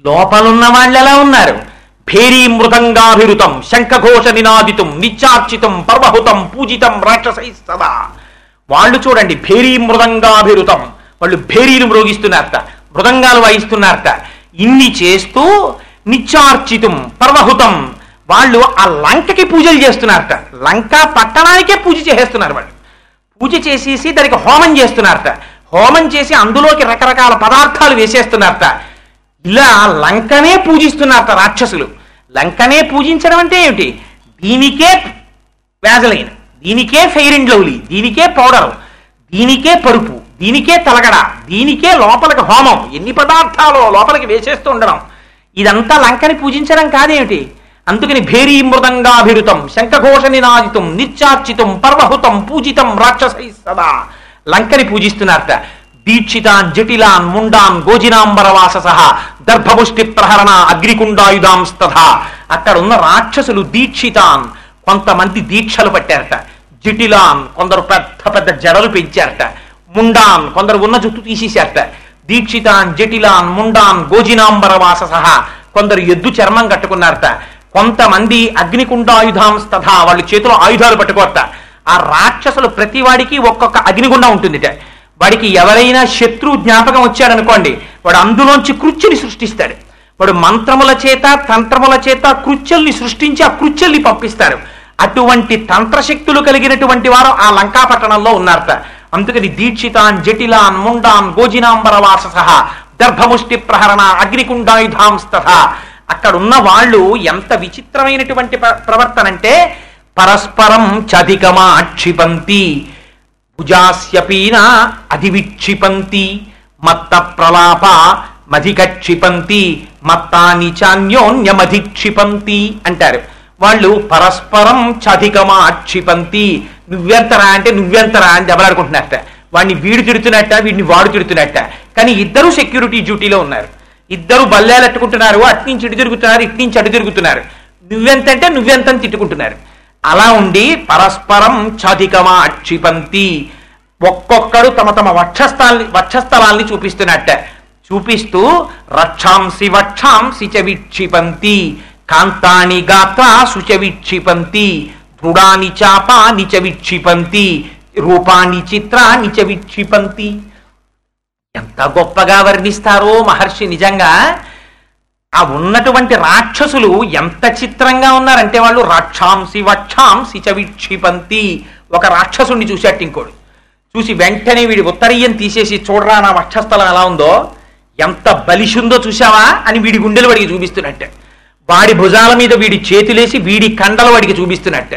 లోపలున్న వాళ్ళు ఎలా ఉన్నారు భేరీ మృదంగాభిరుతం శంఖఘోష నినాదితం నిత్యార్చితం పర్వహుతం పూజితం రాక్షసై సదా వాళ్ళు చూడండి భేరీ మృదంగాభిరుతం వాళ్ళు భేరీలు మ్రోగిస్తున్నారట మృదంగాలు వాయిస్తున్నారట ఇన్ని చేస్తూ నిత్యార్చితం పర్వహుతం వాళ్ళు ఆ లంకకి పూజలు చేస్తున్నారట లంక పట్టణానికే పూజ చేసేస్తున్నారు వాళ్ళు పూజ చేసేసి దానికి హోమం చేస్తున్నారట హోమం చేసి అందులోకి రకరకాల పదార్థాలు వేసేస్తున్నారట ఇలా లంకనే పూజిస్తున్నారట రాక్షసులు లంకనే పూజించడం అంటే ఏమిటి దీనికే వ్యాజలైన దీనికే ఫెయిర్ అండ్ లవ్లీ దీనికే పౌడర్ దీనికే పరుపు దీనికే తలగడ దీనికే లోపలికి హోమం ఎన్ని పదార్థాలు లోపలికి వేసేస్తూ ఉండడం ఇదంతా లంకని పూజించడం కాదేమిటి అందుకని భేరీ మృదంగాభిరుతం శంఖఘోష నినాదితం నిత్యార్చితం పర్వహుతం పూజితం రాక్షసై సదా లంకని పూజిస్తున్నారట దీక్షితాన్ జటిలాన్ ముండాన్ గోజినాంబరవాస సహా దర్భముష్టి ప్రహరణ అగ్నికుండాయుధాంస్తథా అక్కడ ఉన్న రాక్షసులు దీక్షితాన్ కొంతమంది దీక్షలు పట్టారట జటిలాన్ కొందరు పెద్ద పెద్ద జడలు పెంచారట ముండాన్ కొందరు ఉన్న జుట్టు తీసేశారట దీక్షితాన్ జటిలాన్ ముండాన్ గోజినాంబరవాస సహా కొందరు ఎద్దు చర్మం కట్టుకున్నారట కొంతమంది అగ్నికుండాయుధాంస్తథా వాళ్ళు చేతిలో ఆయుధాలు పట్టుకోరట ఆ రాక్షసులు ప్రతి వాడికి ఒక్కొక్క అగ్నిగుండం ఉంటుందిట వాడికి ఎవరైనా శత్రు జ్ఞాపకం వచ్చాడనుకోండి వాడు అందులోంచి కృత్యుని సృష్టిస్తాడు వాడు మంత్రముల చేత తంత్రముల చేత కృత్యుల్ని సృష్టించి ఆ కృత్యుల్ని పంపిస్తారు అటువంటి తంత్రశక్తులు కలిగినటువంటి వారు ఆ లంకా పట్టణంలో ఉన్నారట అందుకని దీక్షితాన్ జటిలాన్ ముండాన్ గోజినాంబరవాస సహా దర్భముష్టి ప్రహరణ అగ్నికుండాయుధాంస్తథ అక్కడ ఉన్న వాళ్ళు ఎంత విచిత్రమైనటువంటి ప్ర- ప్రవర్తన అంటే పరస్పరం చధికమా క్షిపంతి భుజాస్యపీన అధివిక్షిపంతి మత్త ప్రలాప మధికక్షిపంతి మత్తాని చాన్యోన్యమధిక్షిపంతి అంటారు వాళ్ళు పరస్పరం చధికమా క్షిపంతి నువ్వెంతరా అంటే నువ్వెంతరా అని దెబ్బలాడుకుంటున్నట్ట వాడిని వీడు తిడుతున్నట్ట వీడిని వాడు తిడుతున్నట్ట కానీ ఇద్దరు సెక్యూరిటీ డ్యూటీలో ఉన్నారు ఇద్దరు బల్లేలట్టుకుంటున్నారు అట్నుంచి ఇటు తిరుగుతున్నారు ఇట్నుంచి అటు తిరుగుతున్నారు నువ్వెంత అంటే నువ్వెంత అని తిట్టుకుంటున్నారు అలా ఉండి పరస్పరం చధికమా క్షిపంతి ఒక్కొక్కడు తమ తమ వక్షస్థలాన్ని వక్షస్థలాల్ని చూపిస్తున్నట్ట చూపిస్తూ రక్షాంసి వక్షాంసి చ విక్షిపంతి కాంతాని గాత్ర శుచ విక్షిపంతి దృఢాని చాపాని చ విక్షిపంతి రూపాని చిత్రాని చ విక్షిపంతి ఎంత గొప్పగా వర్ణిస్తారో మహర్షి నిజంగా ఆ ఉన్నటువంటి రాక్షసులు ఎంత చిత్రంగా ఉన్నారంటే వాళ్ళు రక్షాంసి వక్షాంసి చ విక్షిపంతి ఒక రాక్షసుని చూసేట్టు ఇంకోడు చూసి వెంటనే వీడి ఉత్తరీయం తీసేసి చూడరా నా వక్షస్థలం ఎలా ఉందో ఎంత బలిషుందో చూసావా అని వీడి గుండెలు వాడికి చూపిస్తున్నట్టే వాడి భుజాల మీద వీడి చేతులేసి వీడి కండలు వాడికి చూపిస్తున్నట్టే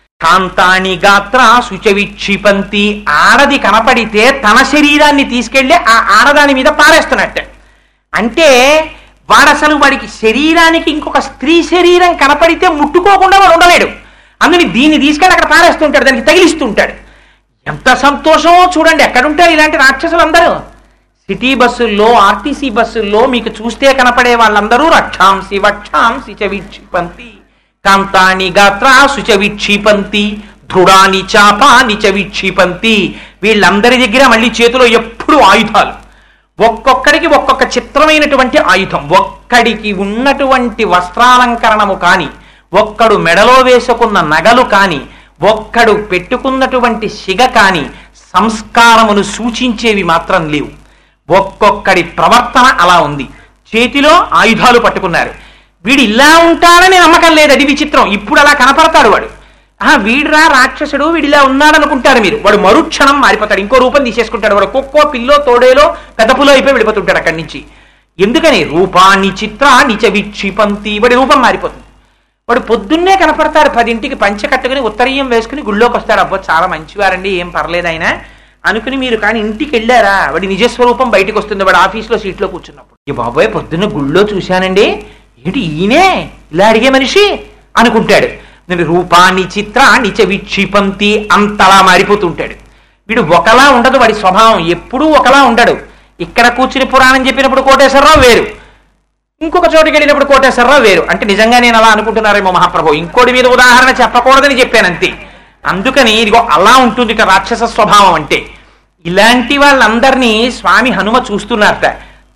కాంతాని గాత్ర శుచవిక్షిపంతి ఆడది కనపడితే తన శరీరాన్ని తీసుకెళ్లి ఆ ఆడదాని మీద పారేస్తున్నట్టే అంటే వాడు అసలు వాడికి శరీరానికి ఇంకొక స్త్రీ శరీరం కనపడితే ముట్టుకోకుండా వాడు ఉండలేడు అందుని దీన్ని తీసుకెళ్ళి అక్కడ పారేస్తుంటాడు దానికి తగిలిస్తుంటాడు ఎంత సంతోషమో చూడండి ఎక్కడుంటారు ఇలాంటి రాక్షసులు అందరూ సిటీ బస్సుల్లో ఆర్టీసీ బస్సుల్లో మీకు చూస్తే కనపడే వాళ్ళందరూ రక్షాంసి వక్షాంసి చ విక్షిపంతి కాంతాని గాత్ర శుచ విక్షిపంతి దృఢాని చాపాని చ విక్షిపంతి వీళ్ళందరి దగ్గర మళ్ళీ చేతిలో ఎప్పుడు ఆయుధాలు ఒక్కొక్కడికి ఒక్కొక్క చిత్రమైనటువంటి ఆయుధం ఒక్కడికి ఉన్నటువంటి వస్త్రాలంకరణము కాని ఒక్కడు మెడలో వేసుకున్న నగలు కాని ఒక్కడు పెట్టుకున్నటువంటి శిగ కాని సంస్కారమును సూచించేవి మాత్రం లేవు ఒక్కొక్కడి ప్రవర్తన అలా ఉంది చేతిలో ఆయుధాలు పట్టుకున్నారు వీడు ఇలా ఉంటాడని నమ్మకం లేదు అది విచిత్రం ఇప్పుడు అలా కనపడతాడు వాడు ఆ వీడురా రాక్షసుడు వీడు ఇలా ఉన్నాడనుకుంటారు మీరు వాడు మరుక్షణం మారిపోతాడు ఇంకో రూపం తీసేసుకుంటాడు వాడు కుక్కో పిల్లో తోడేలో పెద్ద పులో అయిపోయి వెళ్ళిపోతుంటాడు అక్కడి నుంచి ఎందుకని రూపాన్ని చిత్రాన్ని చ విక్షిపంతి వాడి రూపం మారిపోతుంది వాడు పొద్దున్నే కనపడతారు పదింటికి పంచె కట్టుకుని ఉత్తరీయం వేసుకుని గుళ్ళోకి వస్తాడు అబ్బో చాలా మంచివారండి ఏం పర్లేదు ఆయన అనుకుని మీరు కానీ ఇంటికి వెళ్ళారా వాడి నిజస్వరూపం బయటకు వస్తుంది వాడు ఆఫీస్లో సీట్లో కూర్చున్నప్పుడు ఈ బాబోయ్ పొద్దున్న గుళ్ళో చూశానండి ఏంటి ఈయనే ఇలా అడిగే మనిషి అనుకుంటాడు నేను రూపాన్ని చిత్రాన్ని చ విక్షిపంతి అంతలా మారిపోతుంటాడు వీడు ఒకలా ఉండదు వాడి స్వభావం ఎప్పుడూ ఒకలా ఉండడు ఇక్కడ కూర్చుని పురాణం చెప్పినప్పుడు కోటేశ్వరరావు వేరు ఇంకొక చోటుకి వెళ్ళినప్పుడు కోటేశ్వరరావు వేరు అంటే నిజంగా నేను అలా అనుకుంటున్నారేమో మహాప్రభు ఇంకోటి మీద ఉదాహరణ చెప్పకూడదని చెప్పాను అంతే అందుకని ఇదిగో అలా ఉంటుంది ఇక రాక్షస స్వభావం అంటే ఇలాంటి వాళ్ళందరినీ స్వామి హనుమ చూస్తున్నారట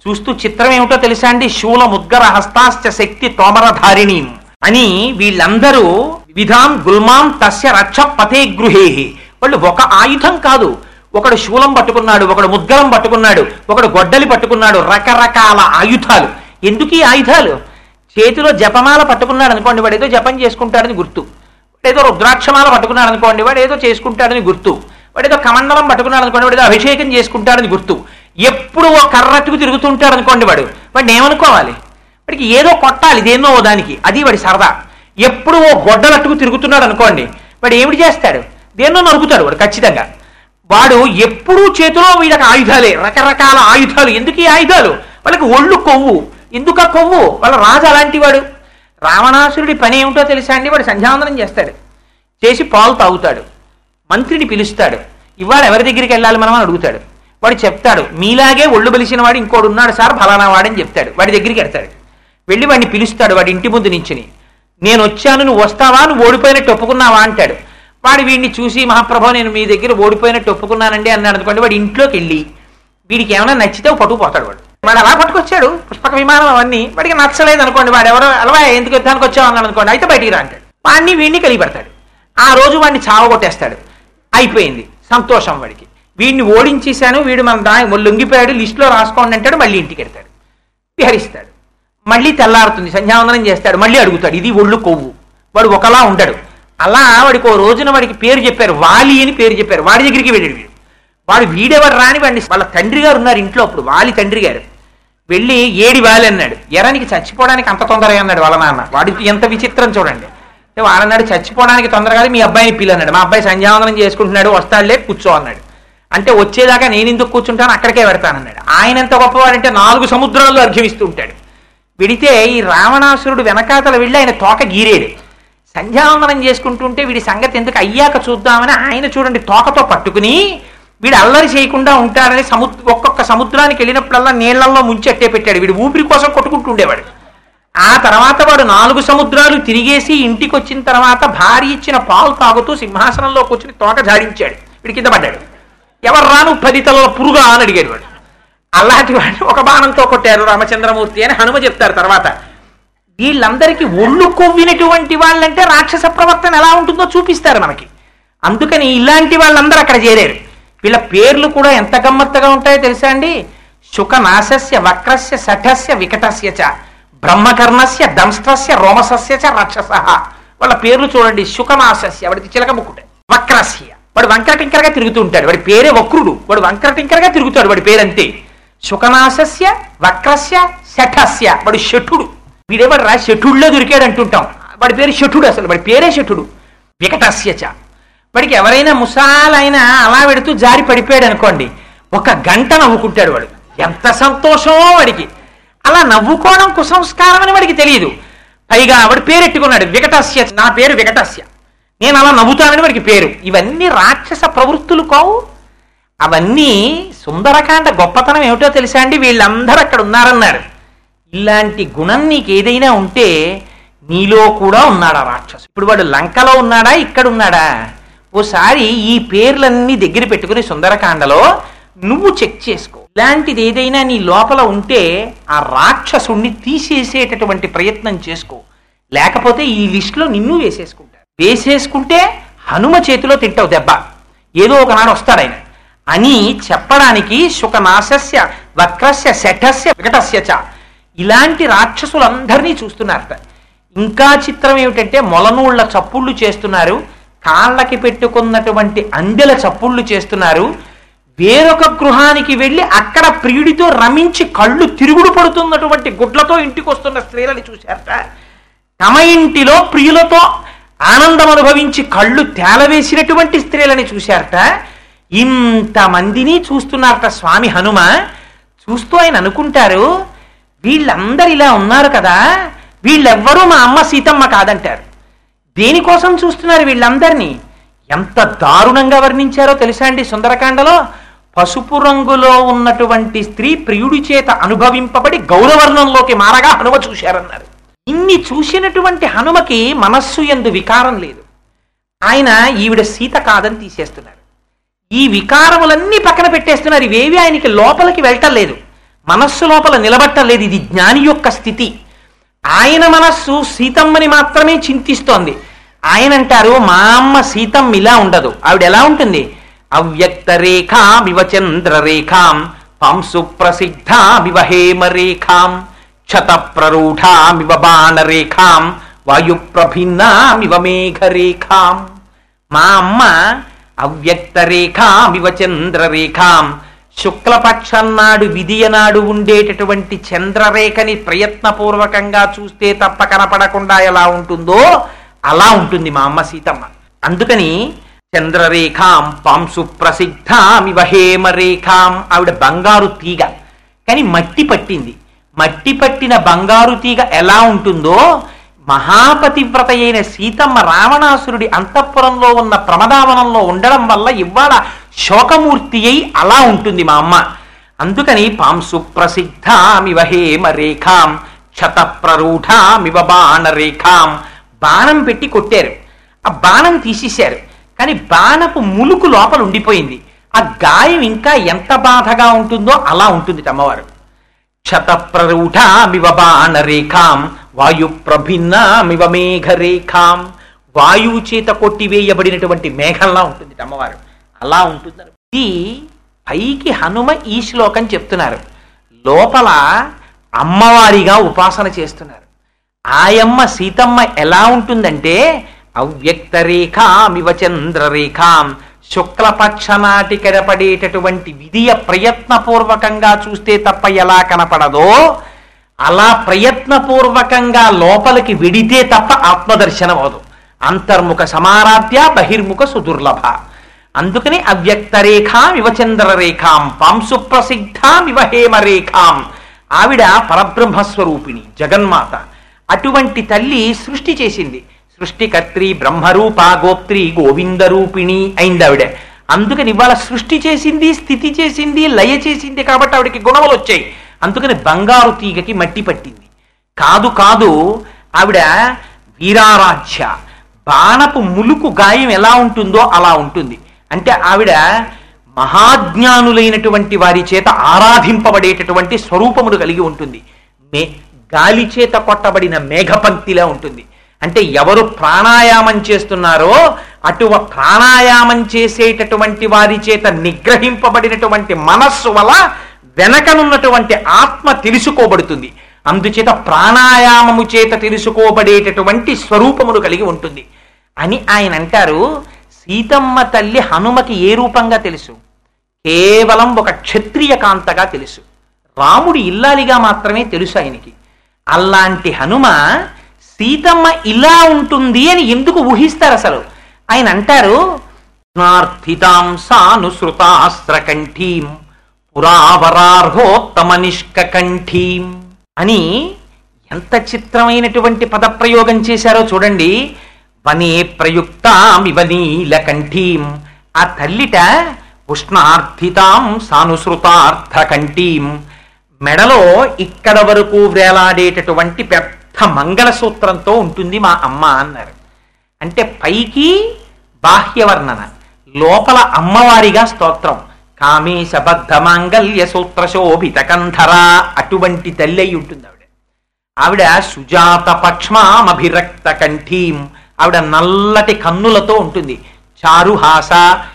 చూస్తూ చిత్రం ఏమిటో తెలుసా అండి శూల ముద్గర హస్తాశ్చ శక్తి తోమరధారిణి అని వీళ్ళందరూ విధాం గుల్మాం తస్య రక్ష పతే గృహే వాళ్ళు ఒక ఆయుధం కాదు ఒకడు శూలం పట్టుకున్నాడు ఒకడు ముద్గరం పట్టుకున్నాడు ఒకడు గొడ్డలి పట్టుకున్నాడు రకరకాల ఆయుధాలు ఎందుకు ఈ ఆయుధాలు చేతిలో జపమాల పట్టుకున్నాడు అనుకోండి వాడు ఏదో జపం చేసుకుంటాడని గుర్తు వాడు ఏదో రుద్రాక్షమాల పట్టుకున్నాడు అనుకోండి వాడు ఏదో చేసుకుంటాడని గుర్తు వాడు ఏదో కమండలం పట్టుకున్నాడు అనుకోండి వాడు ఏదో అభిషేకం చేసుకుంటాడని గుర్తు ఎప్పుడు ఓ కర్రట్టుకు తిరుగుతుంటాడు అనుకోండి వాడు వాడిని ఏమనుకోవాలి వాడికి ఏదో కొట్టాలి దేన్నో ఓ దానికి అది వాడి సరదా ఎప్పుడు ఓ గొడ్డలట్టుకు తిరుగుతున్నాడు అనుకోండి వాడు ఏమిటి చేస్తాడు దేన్నో నరుకుతాడు వాడు ఖచ్చితంగా వాడు ఎప్పుడూ చేతిలో వీళ్ళకి ఆయుధాలే రకరకాల ఆయుధాలు ఎందుకు ఈ ఆయుధాలు వాళ్ళకి ఒళ్ళు కొవ్వు ఎందుకు ఆ కొవ్వు వాళ్ళ రాజు అలాంటి వాడు రావణాసురుడి పని ఏమిటో తెలుసా అండి వాడు సంధ్యావందనం చేస్తాడు చేసి పాలు తాగుతాడు మంత్రిని పిలుస్తాడు ఇవాళ ఎవరి దగ్గరికి వెళ్ళాలి మనం అని అడుగుతాడు వాడు చెప్తాడు మీలాగే ఒళ్ళు బలిసిన వాడు ఇంకోడు ఉన్నాడు సార్ ఫలానా వాడని చెప్తాడు వాడి దగ్గరికి వెళ్తాడు వెళ్ళి వాడిని పిలుస్తాడు వాడి ఇంటి ముందు నించుని నేను వచ్చాను నువ్వు వస్తావా నువ్వు ఓడిపోయినట్టు ఒప్పుకున్నావా అంటాడు వాడు వీడిని చూసి మహాప్రభు నేను మీ దగ్గర ఓడిపోయినట్టు ఒప్పుకున్నానండి అన్నాడు అనుకోండి వాడు ఇంట్లోకి వెళ్ళి వీడికి ఏమైనా నచ్చితే ఓ పట్టుకుపోతాడు వాడు వాడు అలా పట్టుకొచ్చాడు పుష్పక విమానం అవన్నీ వాడికి నచ్చలేదు అనుకోండి వాడు ఎవరో అలవా ఎందుకు యుద్ధానికి వచ్చావు అన్నాడు అనుకోండి అయితే బయటికి రా అంటాడు వాడిని వీడిని కలిగి పెడతాడు ఆ రోజు వాడిని చావగొట్టేస్తాడు అయిపోయింది సంతోషం వాడికి వీడిని ఓడించేశాను వీడు మన దా లొంగిపోయాడు లిస్టులో రాసుకోండి అంటాడు మళ్ళీ ఇంటికి వెళ్తాడు విహరిస్తాడు మళ్ళీ తెల్లారుతుంది సంధ్యావందనం చేస్తాడు మళ్ళీ అడుగుతాడు ఇది ఒళ్ళు కొవ్వు వాడు ఒకలా ఉండడు అలా వాడికి ఓ రోజున వాడికి పేరు చెప్పారు వాలి అని పేరు చెప్పారు వాడి దగ్గరికి వెళ్ళాడు వీడు వాడు వీడెవడు రాని వాడిని వాళ్ళ తండ్రి గారు ఉన్నారు ఇంట్లో అప్పుడు వాలి తండ్రి గారు వెళ్ళి ఏడి వాలి అన్నాడు ఎరానికి చచ్చిపోవడానికి అంత తొందరగా అన్నాడు వాళ్ళ నాన్న వాడికి ఎంత విచిత్రం చూడండి అంటే వాడన్నాడు చచ్చిపోవడానికి తొందరగా మీ అబ్బాయిని పిల్లి అన్నాడు మా అబ్బాయి సంధ్యావందనం చేసుకుంటున్నాడు వస్తాడులే కూర్చో అన్నాడు అంటే వచ్చేదాకా నేను ఎందుకు కూర్చుంటాను అక్కడికే పెడతానన్నాడు ఆయన ఎంత గొప్పవాడంటే నాలుగు సముద్రాల్లో అర్ఘ్యమిస్తూ ఉంటాడు విడితే ఈ రావణాసురుడు వెనకాతల వెళ్ళి ఆయన తోక గీరేడు సంధ్యావందనం చేసుకుంటుంటే వీడి సంగతి ఎందుకు అయ్యాక చూద్దామని ఆయన చూడండి తోకతో పట్టుకుని వీడు అల్లరి చేయకుండా ఉంటాడని సముద్ర ఒక్కొక్క సముద్రానికి వెళ్ళినప్పుడల్లా నీళ్లలో ముంచెట్టే పెట్టాడు వీడు ఊపిరి కోసం కొట్టుకుంటూ ఉండేవాడు ఆ తర్వాత వాడు నాలుగు సముద్రాలు తిరిగేసి ఇంటికి వచ్చిన తర్వాత భార్య ఇచ్చిన పాలు తాగుతూ సింహాసనంలో కూర్చుని తోక జాడించాడు వీడి కింద పడ్డాడు ఎవరు రాను పది తలల పురుగా అని అడిగాడు వాడు అలాంటి వాడిని ఒక బాణంతో కొట్టారు రామచంద్రమూర్తి అని హనుమ చెప్తారు తర్వాత వీళ్ళందరికీ ఒళ్ళు కొవ్వినటువంటి వాళ్ళంటే రాక్షస ప్రవర్తన ఎలా ఉంటుందో చూపిస్తారు మనకి అందుకని ఇలాంటి వాళ్ళందరూ అక్కడ చేరారు వీళ్ళ పేర్లు కూడా ఎంత గమ్మత్తుగా ఉంటాయో తెలుసా అండి శుకనాశస్య వక్రస్య శఠస్య వికటస్య చ బ్రహ్మకర్ణస్య దంష్టస్య రోమసస్య చ రాక్షస వాళ్ళ పేర్లు చూడండి శుకనాశస్య వాడికి చిలక ముక్కుట వక్రస్య వాడు వంకరటింకరగా తిరుగుతూ ఉంటాడు వాడి పేరే వక్రుడు వాడు వంకరటింకరగా తిరుగుతాడు వాడి పేరంతే శుకనాశస్య వక్రస్య శఠస్య వాడు శఠుడు వీడేవాడు రా శఠుడిలో దొరికాడు అంటుంటాం వాడి పేరు శఠుడు అసలు వాడి పేరే శఠుడు వికటస్య చ వాడికి ఎవరైనా ముసాలైనా అలా పెడుతూ జారి పడిపోయాడు అనుకోండి ఒక గంట నవ్వుకుంటాడు వాడు ఎంత సంతోషమో వాడికి అలా నవ్వుకోవడం కుసంస్కారం అని వాడికి తెలియదు పైగా వాడు పేరెట్టుకున్నాడు వికటస్య నా పేరు వికటస్య నేను అలా నవ్వుతానని వాడికి పేరు ఇవన్నీ రాక్షస ప్రవృత్తులు కావు అవన్నీ సుందరకాండ గొప్పతనం ఏమిటో తెలుసా అండి వీళ్ళందరూ అక్కడ ఉన్నారన్నారు ఇలాంటి గుణం నీకు ఏదైనా ఉంటే నీలో కూడా ఉన్నాడా రాక్షసు ఇప్పుడు వాడు లంకలో ఉన్నాడా ఇక్కడ ఉన్నాడా ఓసారి ఈ పేర్లన్నీ దగ్గర పెట్టుకుని సుందరకాండలో నువ్వు చెక్ చేసుకో ఇలాంటిది ఏదైనా నీ లోపల ఉంటే ఆ రాక్షసుణ్ణి తీసేసేటటువంటి ప్రయత్నం చేసుకో లేకపోతే ఈ లిస్టులో నిన్ను వేసేసుకుంటారు వేసేసుకుంటే హనుమ చేతిలో తింటావు దెబ్బ ఏదో ఒకనాడు వస్తాడు ఆయన అని చెప్పడానికి శుకనాశస్య వక్రస్య శఠస్య వికటస్య చ ఇలాంటి రాక్షసులందరినీ చూస్తున్నారట ఇంకా చిత్రం ఏమిటంటే మొలనూళ్ల చప్పుళ్ళు చేస్తున్నారు కాళ్ళకి పెట్టుకున్నటువంటి అందెల చప్పుళ్ళు చేస్తున్నారు వేరొక గృహానికి వెళ్ళి అక్కడ ప్రియుడితో రమించి కళ్ళు తిరుగుడు పడుతున్నటువంటి గుడ్లతో ఇంటికి వస్తున్న స్త్రీలని చూశారట తమ ఇంటిలో ప్రియులతో ఆనందం అనుభవించి కళ్ళు తేలవేసినటువంటి స్త్రీలని చూశారట ఇంతమందిని చూస్తున్నారట స్వామి హనుమ చూస్తూ ఆయన అనుకుంటారు వీళ్ళందరు ఇలా ఉన్నారు కదా వీళ్ళెవ్వరూ మా అమ్మ సీతమ్మ కాదంటారు దేనికోసం చూస్తున్నారు వీళ్ళందరినీ ఎంత దారుణంగా వర్ణించారో తెలుసా అండి సుందరకాండలో పసుపు రంగులో ఉన్నటువంటి స్త్రీ ప్రియుడి చేత అనుభవింపబడి గౌరవర్ణంలోకి మారగా హనుమ చూశారన్నారు ఇన్ని చూసినటువంటి హనుమకి మనస్సు ఎందు వికారం లేదు ఆయన ఈవిడ సీత కాదని తీసేస్తున్నారు ఈ వికారములన్నీ పక్కన పెట్టేస్తున్నారు ఇవేవి ఆయనకి లోపలికి వెళ్ళటం లేదు మనస్సు లోపల నిలబట్టలేదు ఇది జ్ఞాని యొక్క స్థితి ఆయన మనస్సు సీతమ్మని మాత్రమే చింతిస్తోంది ఆయన అంటారు మా అమ్మ సీతమ్మ ఇలా ఉండదు ఆవిడ ఎలా ఉంటుంది అవ్యక్త రేఖామివ చంద్ర రేఖాం పాంసు ప్రసిద్ధామివ హేమ రేఖాం క్షత ప్రరూఢామివ బాణ రేఖాం వాయు ప్రభిన్నామివ మేఘ రేఖాం మా అమ్మ అవ్యక్త రేఖామివ చంద్ర రేఖాం శుక్లపక్షం నాడు విధియ నాడు ఉండేటటువంటి చంద్రరేఖని ప్రయత్నపూర్వకంగా చూస్తే తప్ప కనపడకుండా ఎలా ఉంటుందో అలా ఉంటుంది మా అమ్మ సీతమ్మ అందుకని చంద్రరేఖాం పాంసు ప్రసిద్ధామివ హేమ రేఖాం ఆవిడ బంగారు తీగ కానీ మట్టి పట్టింది మట్టి పట్టిన బంగారు తీగ ఎలా ఉంటుందో మహాపతివ్రత అయిన సీతమ్మ రావణాసురుడి అంతఃపురంలో ఉన్న ప్రమదావనంలో ఉండడం వల్ల ఇవాళ శోకమూర్తి అయి అలా ఉంటుంది మా అమ్మ అందుకని పాంసు ప్రసిద్ధామివ హేమ రేఖాం క్షత ప్రరూఢామివ బాణ రేఖాం బాణం పెట్టి కొట్టారు ఆ బాణం తీసేశారు కానీ బాణపు ములుకు లోపల ఉండిపోయింది ఆ గాయం ఇంకా ఎంత బాధగా ఉంటుందో అలా ఉంటుంది అమ్మవారు క్షతప్రరూఢామివ బాణరేఖాం వాయు ప్రభిన్నామివ మేఘరేఖాం వాయువు చేత కొట్టివేయబడినటువంటి మేఘంలా ఉంటుంది అమ్మవారు అలా ఉంటుంది ఇది పైకి హనుమ ఈ శ్లోకం చెప్తున్నారు లోపల అమ్మవారిగా ఉపాసన చేస్తున్నారు ఆయమ్మ సీతమ్మ ఎలా ఉంటుందంటే అవ్యక్త రేఖామివ చంద్రరేఖాం శుక్లపక్ష నాటి కనపడేటటువంటి విధియ ప్రయత్నపూర్వకంగా చూస్తే తప్ప ఎలా కనపడదో అలా ప్రయత్నపూర్వకంగా లోపలికి విడితే తప్ప ఆత్మదర్శనం అవదు అంతర్ముఖ సమారాధ్య బహిర్ముఖ సుదుర్లభ అందుకని అవ్యక్త రేఖాం ఇవ చంద్రరేఖాం పాంసు ప్రసిద్ధాం ఇవ హేమ రేఖాం ఆవిడ పరబ్రహ్మస్వరూపిణి జగన్మాత అటువంటి తల్లి సృష్టి చేసింది సృష్టికర్త్రి బ్రహ్మరూప గోప్త్రి గోవింద రూపిణి అయింది ఆవిడ అందుకని ఇవాళ సృష్టి చేసింది స్థితి చేసింది లయ చేసింది కాబట్టి ఆవిడకి గుణములు వచ్చాయి అందుకని బంగారు తీగకి మట్టి పట్టింది కాదు కాదు ఆవిడ వీరారాధ్య బాణపు ములుకు గాయం ఎలా ఉంటుందో అలా ఉంటుంది అంటే ఆవిడ మహాజ్ఞానులైనటువంటి వారి చేత ఆరాధింపబడేటటువంటి స్వరూపమును కలిగి ఉంటుంది మే గాలి చేత కొట్టబడిన మేఘపంక్తిలా ఉంటుంది అంటే ఎవరు ప్రాణాయామం చేస్తున్నారో అటు ప్రాణాయామం చేసేటటువంటి వారి చేత నిగ్రహింపబడినటువంటి మనస్సు వల్ల వెనకనున్నటువంటి ఆత్మ తెలుసుకోబడుతుంది అందుచేత ప్రాణాయామము చేత తెలుసుకోబడేటటువంటి స్వరూపమును కలిగి ఉంటుంది అని ఆయన అంటారు సీతమ్మ తల్లి హనుమకి ఏ రూపంగా తెలుసు కేవలం ఒక క్షత్రియ కాంతగా తెలుసు రాముడి ఇల్లాలిగా మాత్రమే తెలుసు ఆయనకి అలాంటి హనుమ సీతమ్మ ఇలా ఉంటుంది అని ఎందుకు ఊహిస్తారు అసలు ఆయన అంటారు నార్థితాం సానుసృతాస్త్రకంఠీం పురావరార్హోత్తమ నిష్కంఠీం అని ఎంత చిత్రమైనటువంటి పదప్రయోగం చేశారో చూడండి వనే ప్రయుక్తామివ నీలకంఠీం ఆ తల్లిట ఉష్ణార్థితాం సానుసృతార్థకంఠీం మెడలో ఇక్కడ వరకు వేలాడేటటువంటి పెద్ద మంగళసూత్రంతో ఉంటుంది మా అమ్మ అన్నారు అంటే పైకి బాహ్యవర్ణన లోపల అమ్మవారిగా స్తోత్రం కామేశబద్ధ మాంగల్య సూత్ర శోభిత కంధర అటువంటి తల్లి అయి ఉంటుంది ఆవిడ ఆవిడ సుజాత పక్ష్మామభిరక్త కంఠీం ఆవిడ నల్లటి కన్నులతో ఉంటుంది చారుహాస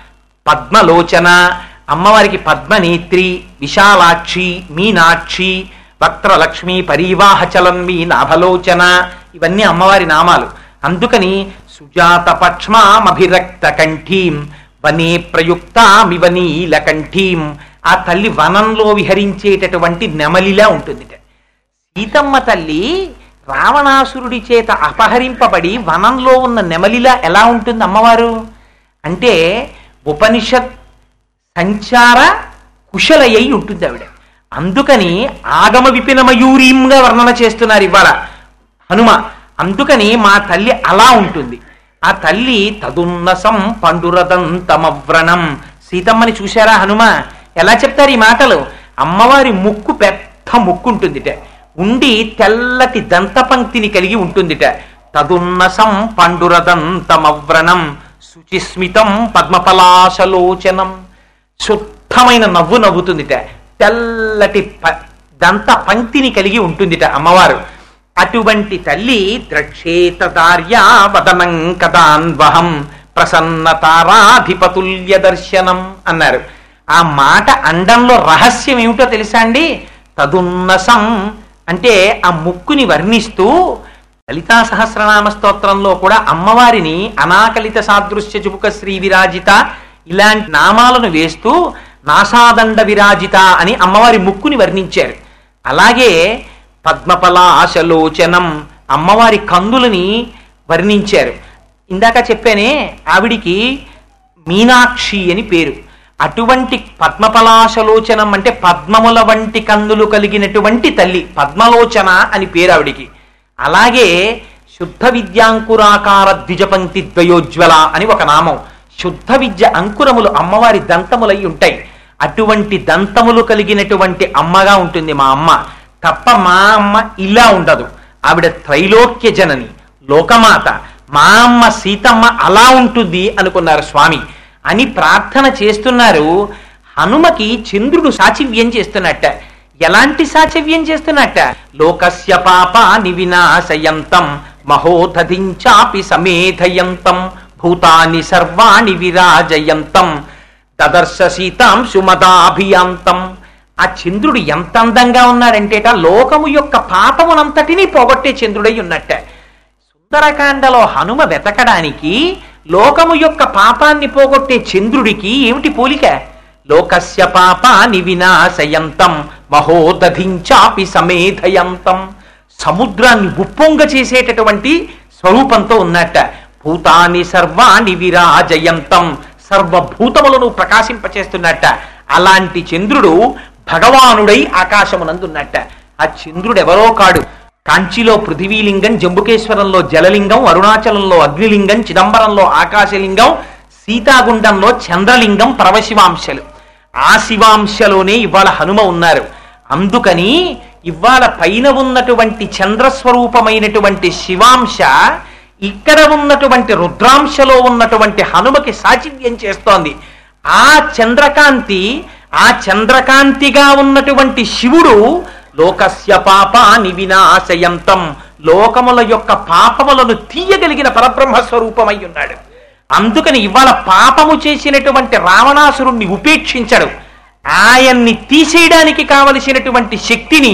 పద్మలోచన అమ్మవారికి పద్మనేత్రి విశాలాక్షి మీనాక్షి వక్త్రలక్ష్మి పరీవాహచలన్మి నాభలోచన ఇవన్నీ అమ్మవారి నామాలు అందుకని సుజాత పక్ష్మామభిరక్త కంఠీం వనే ప్రయుక్తామివ నీలకంఠీం ఆ తల్లి వనంలో విహరించేటటువంటి నెమలిలా ఉంటుంది సీతమ్మ తల్లి రావణాసురుడి చేత అపహరింపబడి వనంలో ఉన్న నెమలిలా ఎలా ఉంటుంది అమ్మవారు అంటే ఉపనిషత్ సంచార కుశలయ్యి ఉంటుంది ఆవిడ అందుకని ఆగమ విపిన మయూరీంగా వర్ణన చేస్తున్నారు ఇవాళ హనుమ అందుకని మా తల్లి అలా ఉంటుంది ఆ తల్లి తదున్నసం పండురదంతమవ్రణం సీతమ్మని చూశారా హనుమ ఎలా చెప్తారు ఈ మాటలు అమ్మవారి ముక్కు పెద్ద ముక్కు ఉంటుందిట ఉండి తెల్లటి దంతపంక్తిని కలిగి ఉంటుందిట తదున్నసం పండురదంతమవ్రణం శుచిస్మితం పద్మపలాశలోచనం శుద్ధమైన నవ్వు నవ్వుతుందిట తెల్లటి ప- దంత పంక్తిని కలిగి ఉంటుందిట అమ్మవారు అటువంటి తల్లి ద్రక్షేత దార్యా వదనం కదాన్వహం ప్రసన్న తారాధిపతుల్య దర్శనం అన్నారు ఆ మాట అండంలో రహస్యం ఏమిటో తెలుసా అండి తదున్నసం అంటే ఆ ముక్కుని వర్ణిస్తూ లలితా సహస్రనామ స్తోత్రంలో కూడా అమ్మవారిని అనాకలిత సాదృశ్య చుబుక శ్రీ విరాజిత ఇలాంటి నామాలను వేస్తూ నాసాదండ విరాజిత అని అమ్మవారి ముక్కుని వర్ణించారు అలాగే పద్మపలాశలోచనం అమ్మవారి కందులని వర్ణించారు ఇందాక చెప్పానే ఆవిడికి మీనాక్షి అని పేరు అటువంటి పద్మపలాశలోచనం అంటే పద్మముల వంటి కందులు కలిగినటువంటి తల్లి పద్మలోచన అని పేరు ఆవిడికి అలాగే శుద్ధ విద్యాంకురాకార ద్విజపంక్తి ద్వయోజ్వల అని ఒక నామం శుద్ధ విద్య అంకురములు అమ్మవారి దంతములై ఉంటాయి అటువంటి దంతములు కలిగినటువంటి అమ్మగా ఉంటుంది మా అమ్మ తప్ప మా అమ్మ ఇలా ఉండదు ఆవిడ త్రైలోక్య జనని లోకమాత మా అమ్మ సీతమ్మ అలా ఉంటుంది అనుకున్నారు స్వామి అని ప్రార్థన చేస్తున్నారు హనుమకి చంద్రుడు సాచివ్యం చేస్తున్నట్ట ఎలాంటి సాచవ్యం చేస్తున్నట్ట లోకస్య పాప నివినాశయంతం మహోదధించాపి సమేధయంతం భూతాని సర్వాణి విరాజయంతం దదర్శ సీతాం సుమదాభియాంతం ఆ చంద్రుడు ఎంత అందంగా ఉన్నాడంటేట లోకము యొక్క పాపమునంతటినీ పోగొట్టే చంద్రుడై ఉన్నట్ట సుందరకాండలో హనుమ వెతకడానికి లోకము యొక్క పాపాన్ని పోగొట్టే చంద్రుడికి ఏమిటి పోలిక లోకస్య పాపాని వినాశయంతం మహోదధించాపి సమేధయంతం సముద్రాన్ని ఉప్పొంగ చేసేటటువంటి స్వరూపంతో ఉన్నట్ట భూతాని సర్వాణి విరాజయంతం సర్వభూతములను ప్రకాశింపచేస్తున్నట్ట అలాంటి చంద్రుడు భగవానుడై ఆకాశమునందున్నట్ట ఆ చంద్రుడు ఎవరో కాడు కాంచీలో పృథివీలింగం జంబుకేశ్వరంలో జలలింగం అరుణాచలంలో అగ్నిలింగం చిదంబరంలో ఆకాశలింగం సీతాగుండంలో చంద్రలింగం పరమశివాంశలు ఆ శివాంశలోనే ఇవాళ హనుమ ఉన్నారు అందుకని ఇవాళ పైన ఉన్నటువంటి చంద్రస్వరూపమైనటువంటి శివాంశ ఇక్కడ ఉన్నటువంటి రుద్రాంశలో ఉన్నటువంటి హనుమకి సాచివ్యం చేస్తోంది ఆ చంద్రకాంతి ఆ చంద్రకాంతిగా ఉన్నటువంటి శివుడు లోకస్య పాపాని వినాశయంతం లోకముల యొక్క పాపములను తీయగలిగిన పరబ్రహ్మ స్వరూపమై ఉన్నాడు అందుకని ఇవాళ పాపము చేసినటువంటి రావణాసురుణ్ణి ఉపేక్షించడు ఆయన్ని తీసేయడానికి కావలసినటువంటి శక్తిని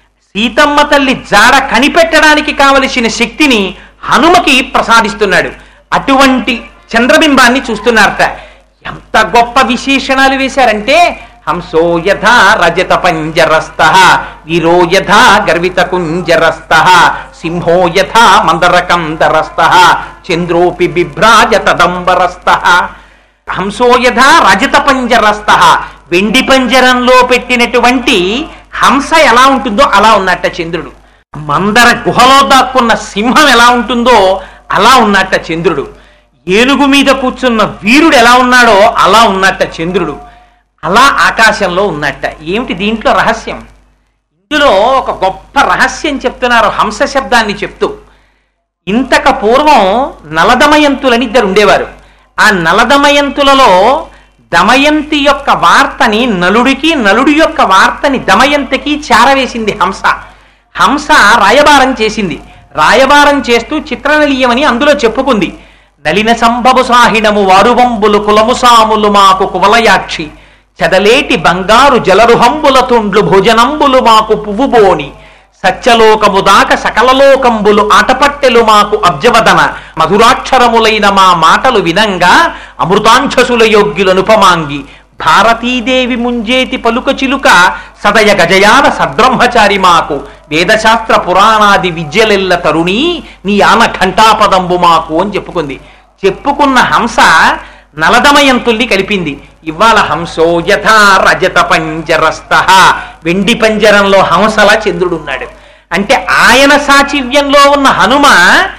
సీతమ్మ తల్లి జాడ కనిపెట్టడానికి కావలసిన శక్తిని హనుమకి ప్రసాదిస్తున్నాడు అటువంటి చంద్రబింబాన్ని చూస్తున్నారట ఎంత గొప్ప విశేషణాలు వేశారంటే హంసో యథా రజత పంజరస్థ వీరో యథా గర్విత కుంజరస్థ సింహో యథా మందరకందరస్థ చంద్రోపి బిభ్రాజ తదంబరస్థ హంసో యథా రజత పంజరస్థ వెండి పంజరంలో పెట్టినటువంటి హంస ఎలా ఉంటుందో అలా ఉన్నట్ట చంద్రుడు మందర గుహలో దాక్కున్న సింహం ఎలా ఉంటుందో అలా ఉన్నట్ట చంద్రుడు ఏనుగు మీద కూర్చున్న వీరుడు ఎలా ఉన్నాడో అలా ఉన్నట్ట చంద్రుడు అలా ఆకాశంలో ఉన్నట్ట ఏమిటి దీంట్లో రహస్యం ఇందులో ఒక గొప్ప రహస్యం చెప్తున్నారు హంస శబ్దాన్ని చెప్తూ ఇంతక పూర్వం నలదమయంతులని ఇద్దరు ఉండేవారు ఆ నలదమయంతులలో దమయంతి యొక్క వార్తని నలుడికి నలుడి యొక్క వార్తని దమయంతికి చేరవేసింది హంస హంస రాయబారం చేసింది రాయబారం చేస్తూ చిత్రనలీయమని అందులో చెప్పుకుంది నలిన సంభవ సాహిణము వారువంబులు కులము సాములు మాకు కువలయాక్షి చెదలేటి బంగారు జలరుహంబుల తుండ్లు భోజనంబులు మాకు పువ్వుబోని సత్యలోకము దాక సకలలోకంబులు ఆటపట్టెలు మాకు అబ్జవదన మధురాక్షరములైన మా మాటలు వినంగా అమృతాంఛసుల యోగ్యులనుపమాంగి భారతీదేవి ముంజేతి పలుక చిలుక సదయ గజయాన సద్బ్రహ్మచారి మాకు వేదశాస్త్ర పురాణాది విద్యలెల్ల తరుణి నీ ఆన ఘంటాపదంబు మాకు అని చెప్పుకుంది చెప్పుకున్న హంస నలదమయంతుల్ని కలిపింది ఇవాళ హంసో యథా రజత పంజరస్థ వెండి పంజరంలో హంసలా చంద్రుడున్నాడు అంటే ఆయన సాచివ్యంలో ఉన్న హనుమ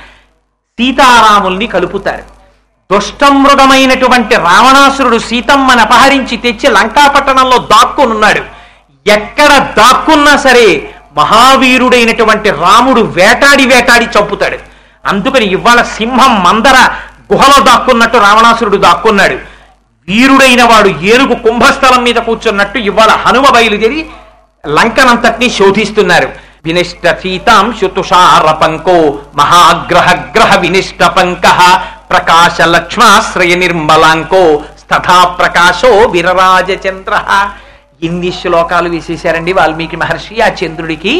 సీతారాముల్ని కలుపుతారు దుష్టమృగమైనటువంటి రావణాసురుడు సీతమ్మని అపహరించి తెచ్చి లంకాపట్టణంలో దాక్కునున్నాడు ఎక్కడ దాక్కున్నా సరే మహావీరుడైనటువంటి రాముడు వేటాడి వేటాడి చంపుతాడు అందుకని ఇవాళ సింహం మందర గుహలో దాక్కున్నట్టు రావణాసురుడు దాక్కున్నాడు వీరుడైన వాడు ఏనుగు కుంభస్థలం మీద కూర్చున్నట్టు ఇవాళ హనుమ బయలుదేరి లంకనంతటినీ శోధిస్తున్నారు వినిష్ట సీతాంశు తుషార పంకో మహాగ్రహ గ్రహ వినిష్ట పంక ప్రకాశ లక్ష్మాశ్రయ నిర్మలాంకో స్తథా ప్రకాశో విరరాజ చంద్ర ఇన్ని శ్లోకాలు వేసేశారండి వాల్మీకి మహర్షి ఆ చంద్రుడికి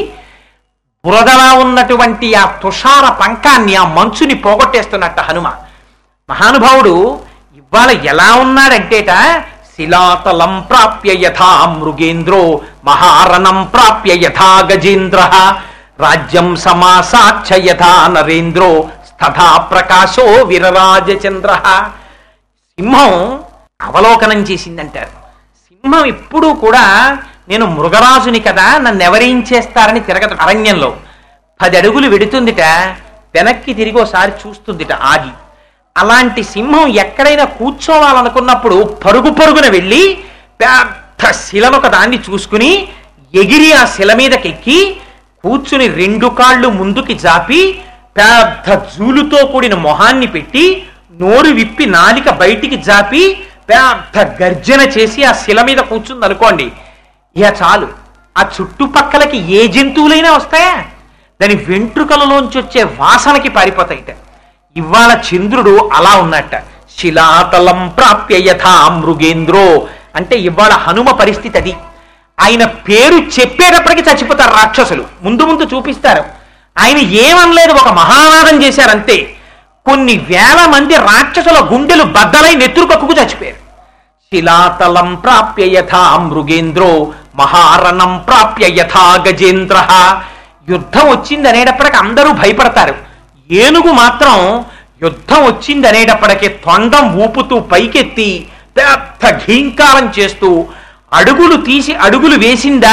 బురదలా ఉన్నటువంటి ఆ తుషార పంకాన్ని ఆ మంచుని పోగొట్టేస్తున్నట్ట హనుమ మహానుభావుడు ఇవాళ ఎలా ఉన్నాడంటేట శిలాతలం ప్రాప్య యథా మృగేంద్రో మహారణం ప్రాప్య యథా గజేంద్ర రాజ్యం సమాసాక్ష యథా నరేంద్రో స్తథా ప్రకాశో విరరాజచంద్ర సింహం అవలోకనం చేసిందంటారు సింహం ఎప్పుడూ కూడా నేను మృగరాజుని కదా నన్ను ఎవరేం చేస్తారని తిరగదు అరణ్యంలో పది అడుగులు వెడుతుందిట వెనక్కి తిరిగి ఒకసారి చూస్తుందిట ఆగి అలాంటి సింహం ఎక్కడైనా కూర్చోవాలనుకున్నప్పుడు పరుగు పరుగున వెళ్ళి పెద్ద శిలను ఒక దాన్ని చూసుకుని ఎగిరి ఆ శిల మీదకెక్కి కూర్చుని రెండు కాళ్ళు ముందుకి జాపి పెద్ద జూలుతో కూడిన మొహాన్ని పెట్టి నోరు విప్పి నాలిక బయటికి జాపి పెద్ద గర్జన చేసి ఆ శిల మీద కూర్చుంది అనుకోండి ఇక చాలు ఆ చుట్టుపక్కలకి ఏ జంతువులైనా వస్తాయా దాని వెంట్రుకలలోంచి వచ్చే వాసనకి పారిపోతాయిట ఇవాళ చంద్రుడు అలా ఉన్నట్ట శిలాతలం ప్రాప్య యథా మృగేంద్రో అంటే ఇవాళ హనుమ పరిస్థితి అది ఆయన పేరు చెప్పేటప్పటికి చచ్చిపోతారు రాక్షసులు ముందు ముందు చూపిస్తారు ఆయన ఏమనలేదు ఒక మహానాదం చేశారంతే కొన్ని వేల మంది రాక్షసుల గుండెలు బద్దలై నెత్తురు కక్కుకు చచ్చిపోయారు శిలాతలం ప్రాప్య యథా మృగేంద్రో మహారణం ప్రాప్య యథా గజేంద్ర యుద్ధం వచ్చింది అనేటప్పటికి అందరూ భయపడతారు ఏనుగు మాత్రం యుద్ధం వచ్చింది అనేటప్పటికి తొండం ఊపుతూ పైకెత్తి పెద్ద ఘీంకారం చేస్తూ అడుగులు తీసి అడుగులు వేసిందా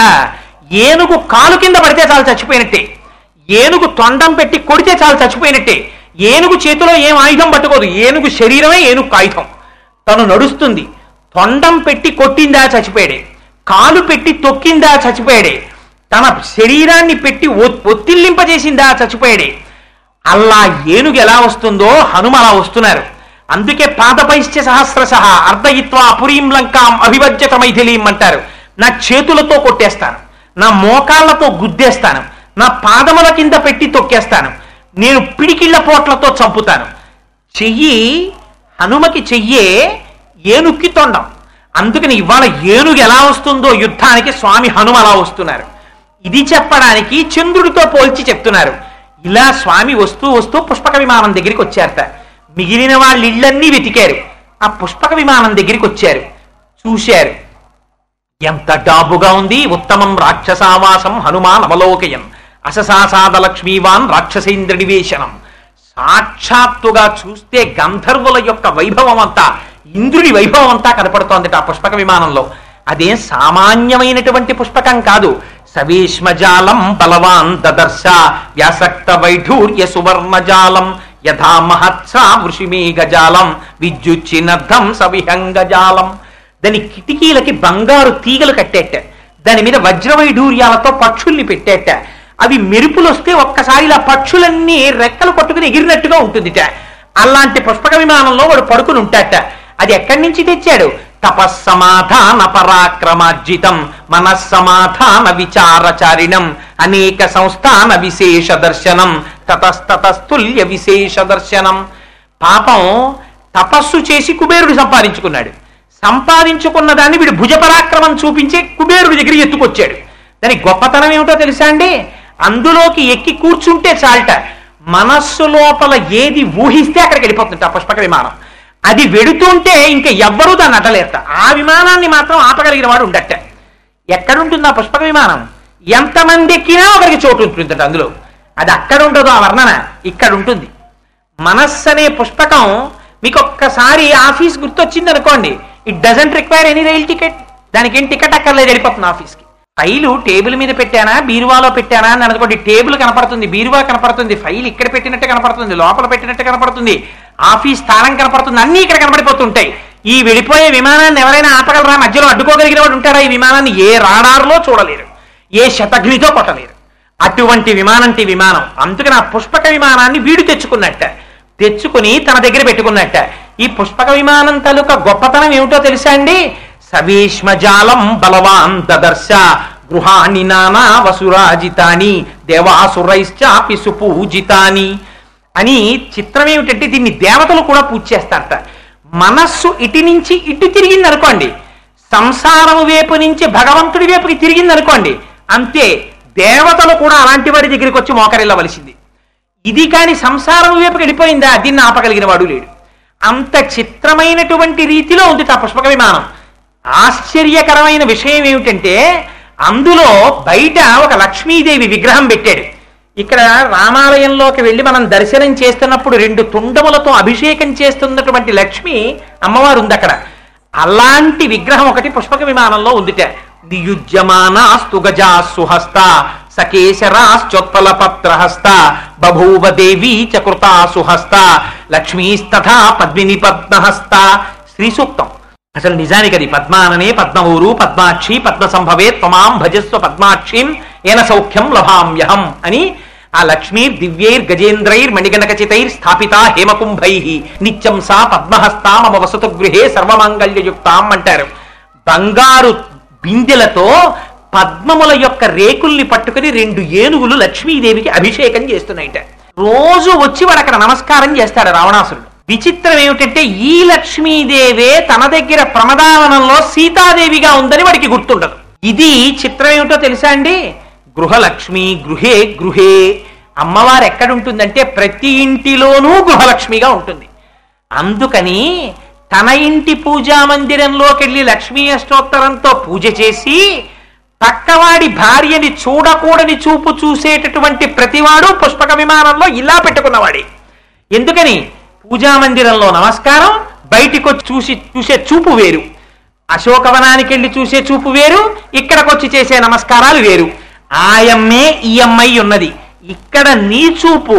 ఏనుగు కాలు కింద పడితే చాలు చచ్చిపోయినట్టే ఏనుగు తొండం పెట్టి కొడితే చాలు చచ్చిపోయినట్టే ఏనుగు చేతిలో ఏం ఆయుధం పట్టుకోదు ఏనుగు శరీరమే ఏనుగు ఆయుధం తను నడుస్తుంది తొండం పెట్టి కొట్టిందా చచ్చిపోయాడే కాలు పెట్టి తొక్కిందా చచ్చిపోయాడే తన శరీరాన్ని పెట్టి ఒ- ఒత్తిల్లింపజేసిందా చచ్చిపోయాడే అలా ఏనుగు ఎలా వస్తుందో హనుమ అలా వస్తున్నారు అందుకే పాదపైశ్చ సహస్రశ అర్ధయిత్వ పురీం లంకాం అభివజ్యత మైథిలీం అంటారు నా చేతులతో కొట్టేస్తాను నా మోకాళ్లతో గుద్దేస్తాను నా పాదముల కింద పెట్టి తొక్కేస్తాను నేను పిడికిళ్ల పోట్లతో చంపుతాను చెయ్యి హనుమకి చెయ్యే ఏనుక్కి తొండం అందుకని ఇవాళ ఏనుగు ఎలా వస్తుందో యుద్ధానికి స్వామి హనుమ అలా వస్తున్నారు ఇది చెప్పడానికి చంద్రుడితో పోల్చి చెప్తున్నారు ఇలా స్వామి వస్తూ వస్తూ పుష్పక విమానం దగ్గరికి వచ్చారట మిగిలిన వాళ్ళ ఇళ్ళన్నీ వెతికారు ఆ పుష్పక విమానం దగ్గరికి వచ్చారు చూశారు ఎంత డాబుగా ఉంది ఉత్తమం రాక్షసావాసం హనుమాన్ అవలోకయం అససాసాద లక్ష్మీవాన్ రాక్షసేంద్ర నివేశనం సాక్షాత్తుగా చూస్తే గంధర్వుల యొక్క వైభవం అంతా ఇంద్రుడి వైభవం అంతా కనపడుతోంది ఆ పుష్పక విమానంలో అదేం సామాన్యమైనటువంటి పుష్పకం కాదు సవీష్మజాలం బలవాన్ దదర్శ వ్యాసక్త వైఢూర్య సువర్ణజాలం యథా మహత్సా వృషిమీ గజాలం విద్యుచ్చినర్థం సవిహంగజాలం దాని కిటికీలకి బంగారు తీగలు కట్టేట దాని మీద వజ్రవైఢూర్యాలతో పక్షుల్ని పెట్టేట అవి మెరుపులు వస్తే ఒక్కసారి ఇలా పక్షులన్నీ రెక్కలు పట్టుకుని ఎగిరినట్టుగా ఉంటుందిట అలాంటి పుష్పక విమానంలో వాడు పడుకుని ఉంటాట అది ఎక్కడి నుంచి తెచ్చాడు తపస్సమాధాన పరాక్రమార్జితం మనస్సమాధాన విచారచారిణం అనేక సంస్థాన విశేష దర్శనం తతస్తతస్తుల్య విశేష దర్శనం పాపం తపస్సు చేసి కుబేరుడు సంపాదించుకున్నాడు సంపాదించుకున్న దాన్ని వీడు భుజపరాక్రమం చూపించి కుబేరుడి దగ్గర ఎత్తుకొచ్చాడు దాని గొప్పతనం ఏమిటో తెలుసా అండి అందులోకి ఎక్కి కూర్చుంటే చాలట మనస్సు లోపల ఏది ఊహిస్తే అక్కడికి వెళ్ళిపోతుంట ఆ పుష్పక విమానం అది వెడుతుంటే ఇంకా ఎవ్వరూ దాన్ని అడ్డలేరట ఆ విమానాన్ని మాత్రం ఆపగలిగిన వాడు ఉండట ఎక్కడుంటుంది ఆ పుష్పక విమానం ఎంతమంది ఎక్కినా ఒకరికి చోటు ఉంటుందట అందులో అది అక్కడ ఉండదు ఆ వర్ణన ఇక్కడ ఉంటుంది మనస్సు అనే పుస్తకం మీకు ఒక్కసారి ఆఫీస్ గుర్తొచ్చింది అనుకోండి it doesn't require any rail ticket దానికి ఏం టికెట్ అక్కర్లేదు వెళ్ళిపోతుంది ఆఫీస్కి ఫైలు టేబుల్ మీద పెట్టానా బీరువాలో పెట్టానా అని అనుకోండి టేబుల్ కనపడుతుంది బీరువా కనపడుతుంది ఫైల్ ఇక్కడ పెట్టినట్టు కనపడుతుంది లోపల పెట్టినట్టు కనపడుతుంది ఆఫీస్ స్థానం కనపడుతుంది అన్నీ ఇక్కడ కనపడిపోతుంటాయి ఈ వెళ్ళిపోయే విమానాన్ని ఎవరైనా ఆపగలరా మధ్యలో అడ్డుకోగలిగిన వాడు ఉంటారా ఈ విమానాన్ని ఏ రాడార్లో చూడలేరు ఏ శతఘ్నితో కొట్టలేరు అటువంటి విమానంటి విమానం అందుకని ఆ పుష్పక విమానాన్ని వీడు తెచ్చుకున్నట్ట తెచ్చుకుని తన దగ్గర పెట్టుకున్నట్ట ఈ పుష్పక విమానం తాలూకా గొప్పతనం ఏమిటో తెలుసా అండి సవీష్మజాలం బలవాన్ దదర్శ గృహాణి నానా వసురాజితాని దేవాసురైశ్చాపి సుపూజితాని అని చిత్రం ఏమిటంటే దీన్ని దేవతలు కూడా పూజ చేస్తారట మనస్సు ఇటు నుంచి ఇటు తిరిగింది అనుకోండి సంసారము వైపు నుంచి భగవంతుడి వైపుకి తిరిగింది అనుకోండి అంతే దేవతలు కూడా అలాంటి వాడి దగ్గరికి వచ్చి మోకరిల్లవలసింది ఇది కాని సంసారం వైపుకి వెళ్ళిపోయిందా దీన్ని ఆపగలిగిన వాడు లేడు అంత చిత్రమైనటువంటి రీతిలో ఉంది ఆ పుష్పక విమానం ఆశ్చర్యకరమైన విషయం ఏమిటంటే అందులో బయట ఒక లక్ష్మీదేవి విగ్రహం పెట్టాడు ఇక్కడ రామాలయంలోకి వెళ్ళి మనం దర్శనం చేస్తున్నప్పుడు రెండు తుండములతో అభిషేకం చేస్తున్నటువంటి లక్ష్మి అమ్మవారు ఉంది అక్కడ అలాంటి విగ్రహం ఒకటి పుష్పక విమానంలో ఉందిట నియుజ్యమానాస్తు గజా సుహస్త సకేశరాశ్చోత్పల పత్రహస్త బభూవ దేవీ చకృతా సుహస్త లక్ష్మీస్తథా పద్మిని పద్మహస్త శ్రీ సూక్తం అసలు నిజానికి అది పద్మాననే పద్మవూరు పద్మాక్షి పద్మ సంభవే త్వమాం భజస్వ పద్మాక్షిం ఏన సౌఖ్యం లభామ్యహం అని ఆ లక్ష్మీర్ దివ్యైర్ గజేంద్రైర్ మణిగణకచితైర్ స్థాపిత హేమకుంభై నిత్యం సా పద్మహస్తా మమ వసతు గృహే సర్వమాంగళ్యయుక్తాం అంటారు బంగారు బిందెలతో పద్మముల యొక్క రేకుల్ని పట్టుకుని రెండు ఏనుగులు లక్ష్మీదేవికి అభిషేకం చేస్తున్నాయిట రోజు వచ్చి వాడు అక్కడ నమస్కారం చేస్తాడు రావణాసురుడు విచిత్రం ఏమిటంటే ఈ లక్ష్మీదేవే తన దగ్గర ప్రమదావనంలో సీతాదేవిగా ఉందని వాడికి గుర్తుండదు ఇది చిత్రం ఏమిటో తెలుసా అండి గృహలక్ష్మి గృహే గృహే అమ్మవారు ఎక్కడుంటుందంటే ప్రతి ఇంటిలోనూ గృహలక్ష్మిగా ఉంటుంది అందుకని తన ఇంటి పూజా మందిరంలోకి వెళ్ళి లక్ష్మీ అష్టోత్తరంతో పూజ చేసి పక్కవాడి భార్యని చూడకూడని చూపు చూసేటటువంటి ప్రతివాడు పుష్పక విమానంలో ఇలా పెట్టుకున్నవాడే ఎందుకని పూజా మందిరంలో నమస్కారం బయటికి వచ్చి చూసి చూసే చూపు వేరు అశోకవనానికి వెళ్ళి చూసే చూపు వేరు ఇక్కడికి వచ్చి చేసే నమస్కారాలు వేరు ఆయమ్మే ఈ అమ్మాయి ఉన్నది ఇక్కడ నీ చూపు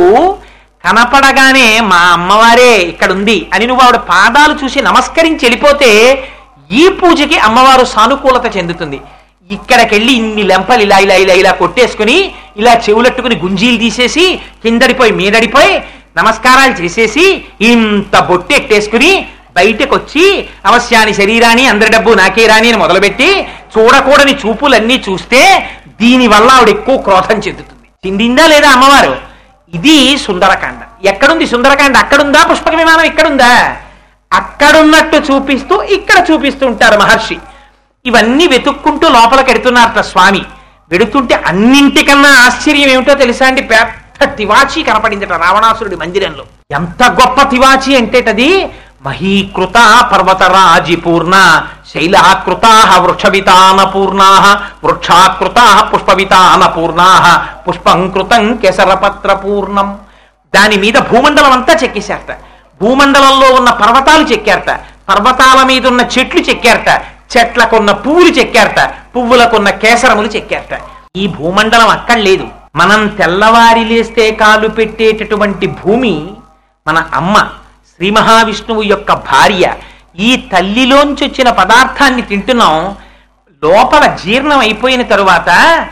కనపడగానే మా అమ్మవారే ఇక్కడ ఉంది అని నువ్వు ఆవిడ పాదాలు చూసి నమస్కరించి వెళ్ళిపోతే ఈ పూజకి అమ్మవారు సానుకూలత చెందుతుంది ఇక్కడికెళ్ళి ఇన్ని లెంపలు ఇలా ఇలా ఇలా ఇలా కొట్టేసుకుని ఇలా చెవులట్టుకుని గుంజీలు తీసేసి కిందడిపోయి మీదడిపోయి నమస్కారాలు చేసేసి ఇంత బొట్టు ఎట్టేసుకుని బయటకు వచ్చి అవశ్యాని శరీరాన్ని అందరి డబ్బు నాకే రాని అని మొదలుపెట్టి చూడకూడని చూపులన్నీ చూస్తే దీనివల్ల ఆవిడ ఎక్కువ క్రోధం చెందుతుంది చెందిందా లేదా అమ్మవారు ఇది సుందరకాండ ఎక్కడుంది సుందరకాండ అక్కడుందా పుష్పక విమానం ఇక్కడుందా అక్కడున్నట్టు చూపిస్తూ ఇక్కడ చూపిస్తూ ఉంటారు మహర్షి ఇవన్నీ వెతుక్కుంటూ లోపలికి ఎడుతున్నారట స్వామి వెడుతుంటే అన్నింటికన్నా ఆశ్చర్యం ఏమిటో తెలుసా అండి పెద్ద తివాచి కనపడిందట రావణాసురుడి మందిరంలో ఎంత గొప్ప తివాచి అంటేటది మహీకృత పర్వతరాజిపూర్ణ శైలాకృతా వృక్షవితానపూర్ణా వృక్షాకృతా పుష్పవితానపూర్ణా పుష్పంకృతం కేసరపత్రపూర్ణం దాని మీద భూమండలం అంతా చెక్కేశారట భూమండలంలో ఉన్న పర్వతాలు చెక్కారట పర్వతాల మీద ఉన్న చెట్లు చెక్కారట చెట్లకున్న పువ్వులు చెక్కారట పువ్వులకున్న కేసరములు చెక్కారట ఈ భూమండలం అక్కడ లేదు మనం తెల్లవారి లేస్తే కాలు పెట్టేటటువంటి భూమి మన అమ్మ శ్రీ మహావిష్ణువు యొక్క భార్య ఈ తల్లిలోంచి వచ్చిన పదార్థాన్ని తింటున్నాం లోపల జీర్ణం అయిపోయిన తరువాత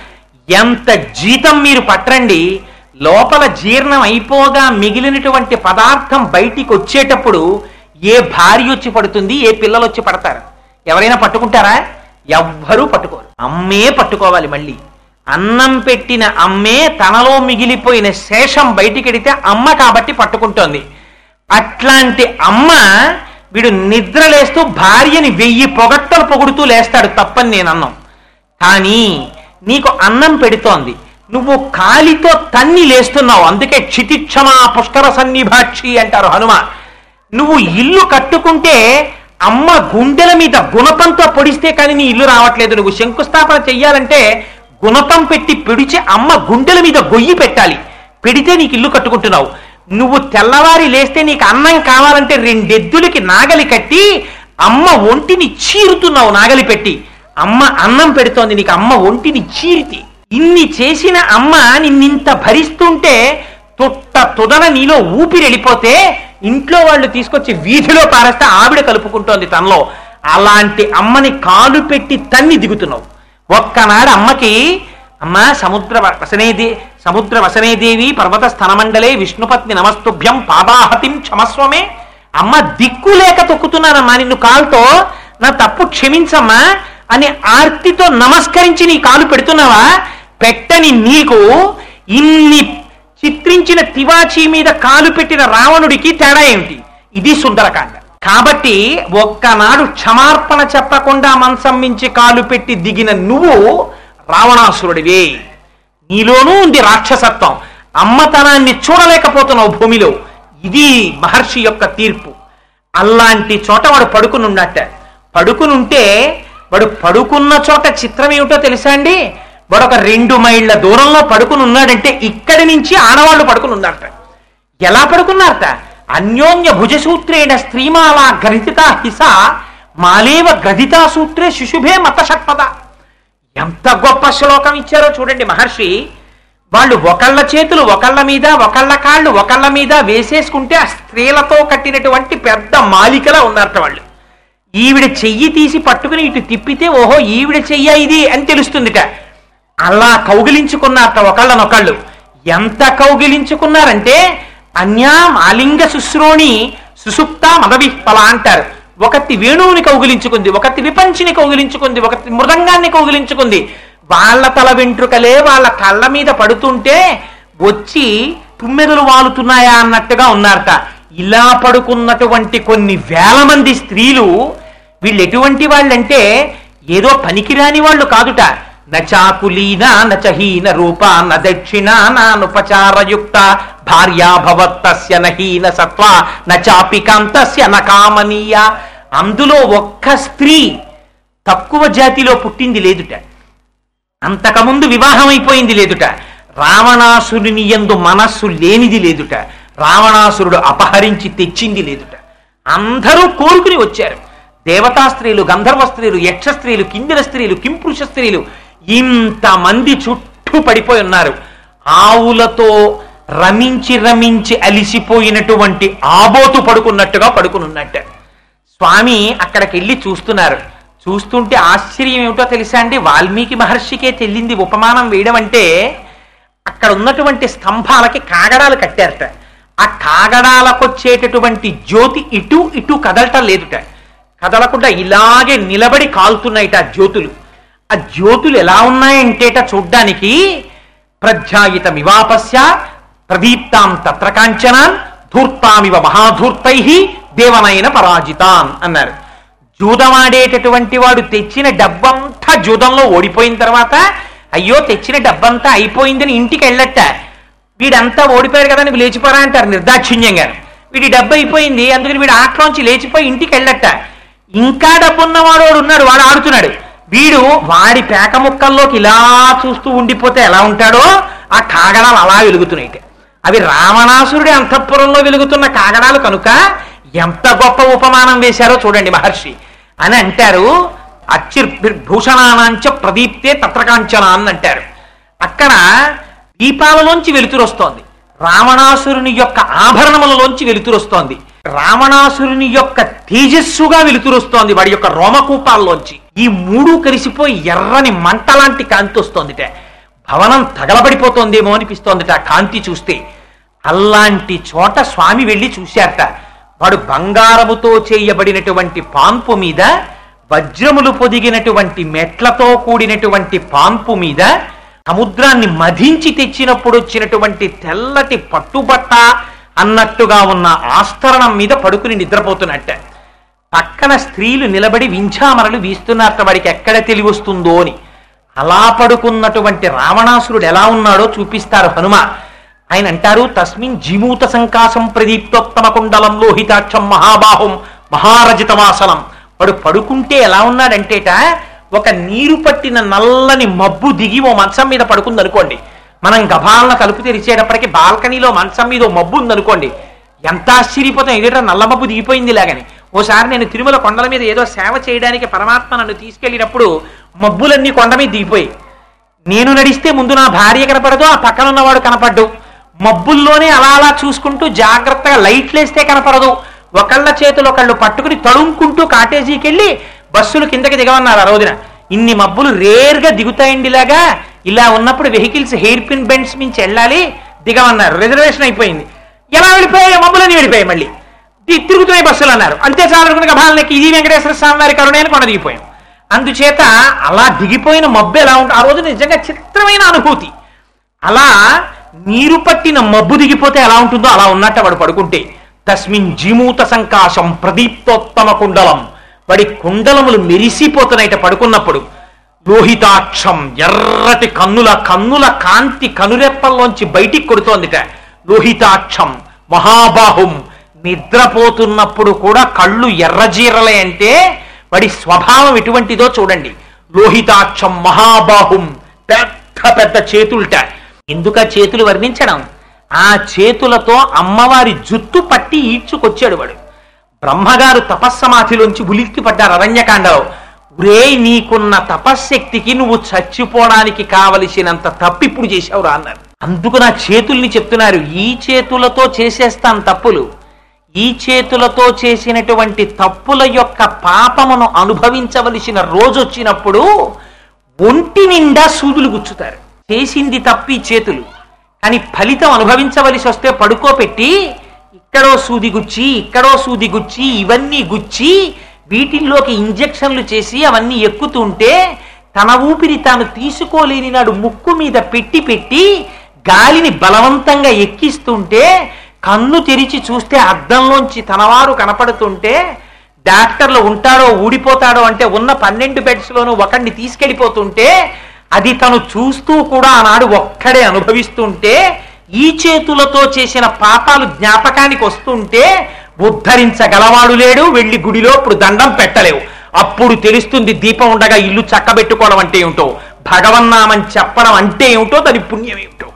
ఎంత జీతం మీరు పట్టండి లోపల జీర్ణం అయిపోగా మిగిలినటువంటి పదార్థం బయటికి వచ్చేటప్పుడు ఏ భార్య వచ్చి పడుతుంది ఏ పిల్లలు వచ్చి పడతారు ఎవరైనా పట్టుకుంటారా ఎవ్వరూ పట్టుకోరు అమ్మే పట్టుకోవాలి మళ్ళీ అన్నం పెట్టిన అమ్మే తనలో మిగిలిపోయిన శేషం బయటికెడితే అమ్మ కాబట్టి పట్టుకుంటోంది అట్లాంటి అమ్మ వీడు నిద్రలేస్తూ భార్యని వెయ్యి పొగట్టలు పొగుడుతూ లేస్తాడు తప్పని నేను అన్నం కానీ నీకు అన్నం పెడుతోంది నువ్వు కాలితో తన్ని లేస్తున్నావు అందుకే క్షితిక్షమా పుష్కర సన్నిభాక్షి అంటారు హనుమ నువ్వు ఇల్లు కట్టుకుంటే అమ్మ గుండెల మీద గుణపంతో పొడిస్తే కానీ నీ ఇల్లు రావట్లేదు నువ్వు శంకుస్థాపన చెయ్యాలంటే గుణపం పెట్టి పిడిచి అమ్మ గుండెల మీద గొయ్యి పెట్టాలి పెడితే నీకు ఇల్లు కట్టుకుంటున్నావు నువ్వు తెల్లవారి లేస్తే నీకు అన్నం కావాలంటే రెండెద్దులకి నాగలి కట్టి అమ్మ ఒంటిని చీరుతున్నావు నాగలి పెట్టి అమ్మ అన్నం పెడుతోంది నీకు అమ్మ ఒంటిని చీరితి ఇన్ని చేసిన అమ్మ నిన్నింత భరిస్తుంటే తొట్ట తుదన నీలో ఊపిరి వెళ్ళిపోతే ఇంట్లో వాళ్ళు తీసుకొచ్చి వీధిలో పారేస్తే ఆవిడ కలుపుకుంటోంది తనలో అలాంటి అమ్మని కాలు పెట్టి తన్ని దిగుతున్నావు ఒక్కనాడు అమ్మకి అమ్మ సముద్ర వసనేదే సముద్ర వసనేదేవి పర్వత స్థనమండలే విష్ణుపత్ని నమస్తుభ్యం పాదాహతిం క్షమస్వమే అమ్మ దిక్కు లేక తొక్కుతున్నానమ్మా నిన్ను కాల్తో నా తప్పు క్షమించమ్మా అని ఆర్తితో నమస్కరించి నీ కాలు పెడుతున్నావా పెట్టని నీకు ఇన్ని చిత్రించిన తివాచీ మీద కాలు పెట్టిన రావణుడికి తేడా ఏమిటి ఇది సుందరకాండ కాబట్టి ఒక్కనాడు క్షమార్పణ చెప్పకుండా మంచం మించి కాలు పెట్టి దిగిన నువ్వు రావణాసురుడివే నీలోనూ ఉంది రాక్షసత్వం అమ్మతనాన్ని చూడలేకపోతున్నావు భూమిలో ఇది మహర్షి యొక్క తీర్పు అలాంటి చోట వాడు పడుకుని ఉన్నట్ట పడుకునుంటే వాడు పడుకున్న చోట చిత్రం ఏమిటో తెలుసా అండి వాడు ఒక రెండు మైళ్ళ దూరంలో పడుకుని ఉన్నాడంటే ఇక్కడి నుంచి ఆడవాళ్ళు పడుకుని ఉన్నారట ఎలా పడుకున్నారట అన్యోన్య భుజసూత్రేణ స్త్రీమాల గ్రథిత హిస మాలేవ గ్రథితా సూత్రే శిశుభే మత షట్పద ఎంత గొప్ప శ్లోకం ఇచ్చారో చూడండి మహర్షి వాళ్ళు ఒకళ్ళ చేతులు ఒకళ్ళ మీద ఒకళ్ళ కాళ్ళు ఒకళ్ళ మీద వేసేసుకుంటే ఆ స్త్రీలతో కట్టినటువంటి పెద్ద మాలికలా ఉన్నారట వాళ్ళు ఈవిడ చెయ్యి తీసి పట్టుకుని ఇటు తిప్పితే ఓహో ఈవిడ చెయ్య ఇది అని తెలుస్తుందిట అలా కౌగిలించుకున్నారట ఒకళ్ళనొకళ్ళు ఎంత కౌగిలించుకున్నారంటే అన్యా మాలింగ శుశ్రోణి సుసుప్త మదవిహ్పల అంటారు ఒకటి వేణువుని కౌగిలించుకుంది ఒకటి విపంచిని కౌగిలించుకుంది ఒకటి మృదంగాన్ని కౌగిలించుకుంది వాళ్ళ తల వెంట్రుకలే వాళ్ళ కళ్ళ మీద పడుతుంటే వచ్చి తుమ్మెదలు వాలుతున్నాయా అన్నట్టుగా ఉన్నారట ఇలా పడుకున్నటువంటి కొన్ని వేల మంది స్త్రీలు వీళ్ళు ఎటువంటి వాళ్ళంటే ఏదో పనికిరాని వాళ్ళు కాదుట నచాకులీన నచహీన రూప న దక్షిణ నానుపచారయుక్త భార్యాభవత్తస్య నహీన సత్వ నచాపి కాంతస్య నకామనీయ అందులో ఒక్క స్త్రీ తక్కువ జాతిలో పుట్టింది లేదుట అంతకుముందు వివాహం అయిపోయింది లేదుట రావణాసురుని ఎందు మనస్సు లేనిది లేదుట రావణాసురుడు అపహరించి తెచ్చింది లేదుట అందరూ కోరుకుని వచ్చారు దేవతా స్త్రీలు గంధర్వ స్త్రీలు యక్ష స్త్రీలు కిందిర స్త్రీలు కింపురుష స్త్రీలు ఇంతమంది చుట్టూ పడిపోయి ఉన్నారు ఆవులతో రమించి రమించి అలిసిపోయినటువంటి ఆబోతు పడుకున్నట్టుగా పడుకునున్నట్ట స్వామి అక్కడికి వెళ్ళి చూస్తున్నారు చూస్తుంటే ఆశ్చర్యం ఏమిటో తెలుసా అండి వాల్మీకి మహర్షికే తెల్లింది ఉపమానం వేయడం అంటే అక్కడ ఉన్నటువంటి స్తంభాలకి కాగడాలు కట్టారట ఆ కాగడాలకు వచ్చేటటువంటి జ్యోతి ఇటు ఇటు కదలటం లేదుట కదలకుండా ఇలాగే నిలబడి కాలుతున్నాయిట ఆ జ్యోతులు ఆ జ్యోతులు ఎలా ఉన్నాయంటేట చూడ్డానికి ప్రధ్యాయిత మివాపస్య ప్రదీప్తాం తత్ర కాంచనాన్ ధూర్తామివ మహాధూర్తై దేవనైన పరాజితాన్ అన్నారు జూదమాడేటటువంటి వాడు తెచ్చిన డబ్బంతా జూదంలో ఓడిపోయిన తర్వాత అయ్యో తెచ్చిన డబ్బంతా అయిపోయిందని ఇంటికి వెళ్ళట వీడంతా ఓడిపోయారు కదా నీకు లేచిపోరా అంటారు నిర్దాక్షిణ్యంగా వీడి డబ్బు అయిపోయింది అందుకని వీడు ఆటలోంచి లేచిపోయి ఇంటికి వెళ్ళట ఇంకా డబ్బున్నవాడు వాడు ఉన్నాడు వాడు ఆడుతున్నాడు వీడు వాడి పేక ముక్కల్లోకి ఇలా చూస్తూ ఉండిపోతే ఎలా ఉంటాడో ఆ కాగడాలు అలా వెలుగుతున్నాయి అవి రావణాసురుడి అంతఃపురంలో వెలుగుతున్న కాగడాలు కనుక ఎంత గొప్ప ఉపమానం వేశారో చూడండి మహర్షి అని అంటారు అచ్చిర్భూషణానాంచ ప్రదీప్తే తత్రకాంచన అని అంటారు అక్కడ దీపాలలోంచి వెలుతురొస్తోంది రావణాసురుని యొక్క ఆభరణములలోంచి వెలుతురొస్తోంది రావణాసురుని యొక్క తేజస్సుగా వెలుతురొస్తోంది వాడి యొక్క రోమకూపాల్లోంచి ఈ మూడు కలిసిపోయి ఎర్రని మంట లాంటి కాంతి వస్తోందిట భవనం తగలబడిపోతోందేమో అనిపిస్తోందిట ఆ కాంతి చూస్తే అలాంటి చోట స్వామి వెళ్ళి చూశారట వాడు బంగారముతో చేయబడినటువంటి పాన్పు మీద వజ్రములు పొదిగినటువంటి మెట్లతో కూడినటువంటి పాన్పు మీద సముద్రాన్ని మధించి తెచ్చినప్పుడు వచ్చినటువంటి తెల్లటి పట్టుబట్ట అన్నట్టుగా ఉన్న ఆస్తరణం మీద పడుకుని నిద్రపోతున్నట్ట పక్కన స్త్రీలు నిలబడి వింఛామరలు వీస్తున్నారట వాడికి ఎక్కడ తెలివి వస్తుందో అని అలా పడుకున్నటువంటి రావణాసురుడు ఎలా ఉన్నాడో చూపిస్తారు హనుమ ఆయన అంటారు తస్మిన్ జిమూత సంకాసం ప్రదీప్తోత్తమ కుండలం లోహితాక్షం మహాబాహుం మహారజితవాసనం వాడు పడుకుంటే ఎలా ఉన్నాడంటేట ఒక నీరు పట్టిన నల్లని మబ్బు దిగి ఓ మంచం మీద పడుకుంది అనుకోండి మనం గభాలన తలుపు తెరిచేటప్పటికి బాల్కనీలో మంచం మీద ఓ మబ్బు ఉందనుకోండి ఎంత ఆశ్చర్యపోతాం ఎదుట నల్ల మబ్బు దిగిపోయింది లాగని ఓసారి నేను తిరుమల కొండల మీద ఏదో సేవ చేయడానికి పరమాత్మ నన్ను తీసుకెళ్ళినప్పుడు మబ్బులన్నీ కొండ మీద దిగిపోయి నేను నడిస్తే ముందు నా భార్య కనపడదు ఆ పక్కన ఉన్నవాడు కనపడ్డు మబ్బుల్లోనే అలా అలా చూసుకుంటూ జాగ్రత్తగా లైట్లు వేస్తే కనపడదు ఒకళ్ళ చేతులు ఒకళ్ళు పట్టుకుని తడుముకుంటూ కాటేజీకి వెళ్ళి బస్సులు కిందకి దిగమన్నారు ఆ రోజున ఇన్ని మబ్బులు రేర్గా దిగుతాయండి ఇలాగా ఇలా ఉన్నప్పుడు వెహికల్స్ హెయిర్ పిన్ బెండ్స్ మించి వెళ్ళాలి దిగమన్నారు రిజర్వేషన్ అయిపోయింది ఎలా వెళ్ళిపోయాయి మబ్బులన్నీ వెళ్ళిపోయాయి మళ్ళీ తి- తిరుగుతున్నాయి బస్సులు అన్నారు అంతే చాలనుకున్న భావనకి ఇది వెంకటేశ్వర స్వామి వారి కరుణైన కొండ దిగిపోయాం అందుచేత అలా దిగిపోయిన మబ్బు ఎలా ఉంటుంది ఆ రోజు నిజంగా చిత్రమైన అనుభూతి అలా నీరు పట్టిన మబ్బు దిగిపోతే ఎలా ఉంటుందో అలా ఉన్నట్టు వాడు పడుకుంటే తస్మిన్ జీమూత సంకాశం ప్రదీప్తోత్తమ కుండలం వాడి కుండలములు మెరిసిపోతున్నాయిట పడుకున్నప్పుడు లోహితాక్షం ఎర్రటి కన్నుల కన్నుల కాంతి కనురెప్పల్లోంచి బయటికి కొడుతోందిట లోహితాక్షం మహాబాహుం నిద్రపోతున్నప్పుడు కూడా కళ్ళు ఎర్రజీరలే అంటే వాడి స్వభావం ఎటువంటిదో చూడండి లోహితాక్షం మహాబాహుం పెద్ద పెద్ద చేతులుట ఎందుక చేతులు వర్ణించడం ఆ చేతులతో అమ్మవారి జుత్తు పట్టి ఈడ్చుకొచ్చాడు వాడు బ్రహ్మగారు తపస్సమాధిలోంచి ఉలిక్కి పడ్డారు అరణ్యకాండలో ఒరే నీకున్న తపశ్శక్తికి నువ్వు చచ్చిపోవడానికి కావలసినంత తప్పిప్పుడు చేశావురా అన్నారు అందుకు నా చేతుల్ని చెప్తున్నారు ఈ చేతులతో చేసేస్తాం తప్పులు ఈ చేతులతో చేసినటువంటి తప్పుల యొక్క పాపమును అనుభవించవలసిన రోజు వచ్చినప్పుడు ఒంటి నిండా సూదులు గుచ్చుతారు చేసింది తప్పి చేతులు కానీ ఫలితం అనుభవించవలసి వస్తే పడుకోపెట్టి ఇక్కడో సూది గుచ్చి ఇక్కడో సూది గుచ్చి ఇవన్నీ గుచ్చి వీటిల్లోకి ఇంజెక్షన్లు చేసి అవన్నీ ఎక్కుతుంటే తన ఊపిరి తాను తీసుకోలేని నాడు ముక్కు మీద పెట్టి పెట్టి గాలిని బలవంతంగా ఎక్కిస్తుంటే కన్ను తెరిచి చూస్తే అద్దంలోంచి తనవారు కనపడుతుంటే డాక్టర్లు ఉంటాడో ఊడిపోతాడో అంటే ఉన్న పన్నెండు బెడ్స్ లోనూ ఒకడిని తీసుకెళ్లిపోతుంటే అది తను చూస్తూ కూడా ఆనాడు ఒక్కడే అనుభవిస్తుంటే ఈ చేతులతో చేసిన పాపాలు జ్ఞాపకానికి వస్తుంటే ఉద్ధరించగలవాడు లేడు వెళ్ళి గుడిలో ఇప్పుడు దండం పెట్టలేవు అప్పుడు తెలుస్తుంది దీపం ఉండగా ఇల్లు చక్కబెట్టుకోవడం అంటే ఏమిటో భగవన్నామని చెప్పడం అంటే ఏమిటో దాని పుణ్యం ఏమిటో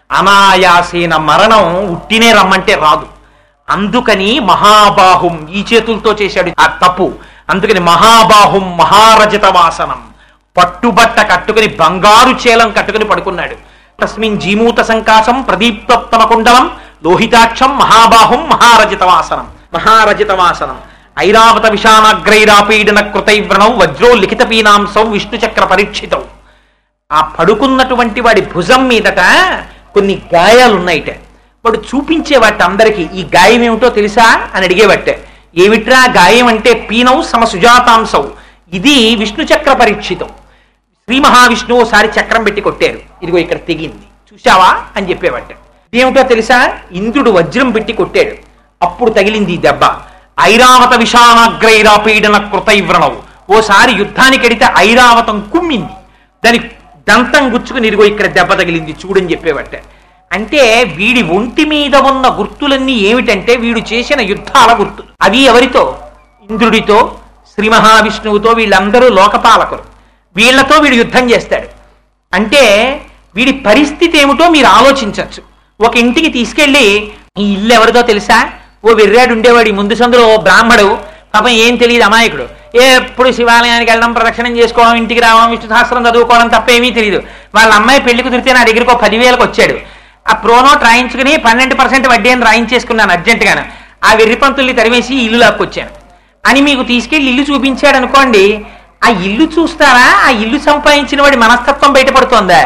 అనాయాసేన మరణం ఉట్టినే రమ్మంటే రాదు అందుకని మహాబాహుం ఈ చేతులతో చేశాడు ఆ తప్పు అందుకని మహాబాహుం మహారజత వాసనం పట్టుబట్ట కట్టుకుని బంగారు చేలం కట్టుకుని పడుకున్నాడు తస్మిన్ జీమూత సంకాశం ప్రదీప్తోత్తమ కుండలం లోహితాక్షం మహాబాహుం మహారజిత వాసనం మహారజిత వాసనం ఐరావత విషానాగ్రైరాపీడన కృతైవ్రణం వజ్రోల్లిఖిత పీనాంసం విష్ణుచక్ర పరీక్షితం ఆ పడుకున్నటువంటి వాడి భుజం మీదట కొన్ని గాయాలున్నాయిట వాడు చూపించేవాట అందరికీ ఈ గాయం ఏమిటో తెలుసా అని అడిగేవట్టే ఏమిట్రా గాయం అంటే పీనౌ సమ సుజాతాంశం ఇది విష్ణు చక్ర పరీక్షితం శ్రీ మహావిష్ణువు ఒకసారి చక్రం పెట్టి కొట్టారు ఇదిగో ఇక్కడ తెగింది చూశావా అని చెప్పేవట్ట ఇదేమిటో తెలుసా ఇంద్రుడు వజ్రం పెట్టి కొట్టాడు అప్పుడు తగిలింది ఈ దెబ్బ ఐరావత విషానాగ్రైరాపీడన కృతైవ్రణవు ఓసారి యుద్ధానికి ఎడితే ఐరావతం కుమ్మింది దాని దంతం గుచ్చుకుని ఇదిగో ఇక్కడ దెబ్బ తగిలింది చూడని చెప్పేవట్ట అంటే వీడి ఒంటి మీద ఉన్న గుర్తులన్నీ ఏమిటంటే వీడు చేసిన యుద్ధాల గుర్తులు అవి ఎవరితో ఇంద్రుడితో శ్రీ మహావిష్ణువుతో వీళ్ళందరూ లోకపాలకులు వీళ్లతో వీడు యుద్ధం చేస్తాడు అంటే వీడి పరిస్థితి ఏమిటో మీరు ఆలోచించవచ్చు ఒక ఇంటికి తీసుకెళ్ళి ఈ ఇల్లు ఎవరిదో తెలుసా ఓ వెర్రాడు ఉండేవాడు ఈ ముందు సందులో ఓ బ్రాహ్మడు పాపం ఏం తెలియదు అమాయకుడు ఎప్పుడు శివాలయానికి వెళ్ళడం ప్రదక్షిణం చేసుకోవడం ఇంటికి రావడం విష్ణు సహస్రం చదువుకోవడం తప్ప ఏమీ తెలియదు వాళ్ళ అమ్మాయి పెళ్లి కుదిరితే నా దగ్గరికి ఒక పదివేలకు వచ్చాడు ఆ ప్రోనోట్ రాయించుకుని పన్నెండు పర్సెంట్ వడ్డీ అని రాయించేసుకున్నాను అర్జెంటుగాను ఆ వెర్రి పంతుల్ని తరిమేసి ఇల్లు లాక్కొచ్చాను అని మీకు తీసుకెళ్లి ఇల్లు చూపించాడు అనుకోండి ఆ ఇల్లు చూస్తారా ఆ ఇల్లు సంపాదించిన వాడి మనస్తత్వం బయటపడుతోందా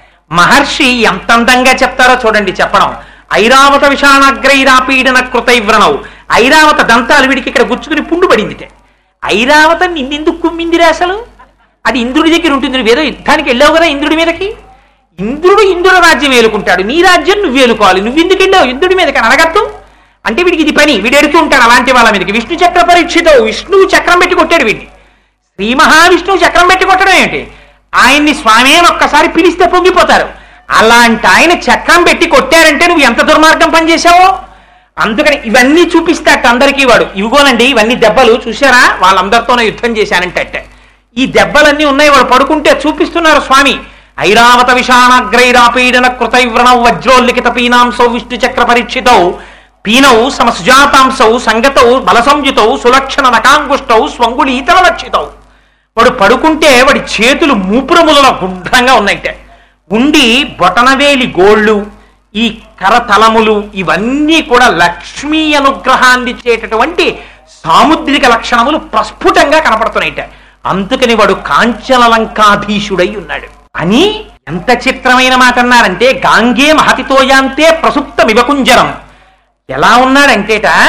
మహర్షి ఎంత అందంగా చెప్తారో చూడండి చెప్పడం ఐరావత విషాణాగ్రైరాపీడన కృతైవ్రణం ఐరావత దంతాలు వీడికి ఇక్కడ గుచ్చుకుని పుండు పడిందిటే ఐరావత నిన్నెందుకు కుమ్మిందిరా అసలు అది ఇంద్రుడి దగ్గర ఉంటుంది నువ్వు ఏదో యుద్ధానికి వెళ్ళావు కదా ఇంద్రుడి మీదకి ఇంద్రుడు ఇంద్రుడు రాజ్యం ఏలుకుంటాడు నీ రాజ్యం నువ్వు ఏలుకోవాలి నువ్వు ఎందుకు వెళ్ళావు ఇంద్రుడి మీదకి అని అడగద్దు అంటే వీడికి ఇది పని వీడు ఎడుతూ ఉంటాడు అలాంటి వాళ్ళ మీదకి విష్ణు చక్ర పరీక్షతో విష్ణువు చక్రం పెట్టి కొట్టాడు వీడిని శ్రీ మహావిష్ణువు చక్రం పెట్టి కొట్టడం ఏంటి ఆయన్ని స్వామి అని ఒక్కసారి పిలిస్తే పొంగిపోతారు అలాంటి ఆయన చక్రం పెట్టి కొట్టారంటే నువ్వు ఎంత దుర్మార్గం పనిచేశావో అందుకని ఇవన్నీ చూపిస్తాట అందరికీ వాడు ఇవిగోనండి ఇవన్నీ దెబ్బలు చూసారా వాళ్ళందరితోనే యుద్ధం చేశానంటే ఈ దెబ్బలన్నీ ఉన్నాయి వాడు పడుకుంటే చూపిస్తున్నారు స్వామి ఐరావత విషాణగ్రైరాపీడన కృతైవ్రణౌ వజ్రోల్లిఖిత పీనాంసౌ విష్ణు చక్ర పరీక్షితౌ పీనౌ సమసుజాతాంసౌ సంగతౌ బలసంయుతౌ సులక్షణ నకాంగుష్టౌ స్వంగుళీతల లక్షితౌ వాడు పడుకుంటే వాడి చేతులు మూపురములలో గుండ్రంగా ఉన్నాయిట ఉండి బొటనవేలి గోళ్ళు ఈ కరతలములు ఇవన్నీ కూడా లక్ష్మీ అనుగ్రహాన్ని ఇచ్చేటటువంటి సాముద్రిక లక్షణములు ప్రస్ఫుటంగా కనపడుతున్నాయిట అందుకని వాడు కాంచనలంకాధీశుడై ఉన్నాడు అని ఎంత చిత్రమైన మాట అన్నారంటే గాంగే మహతితోయాంతే ప్రసుప్త వివకుంజరం ఎలా ఉన్నాడంటేట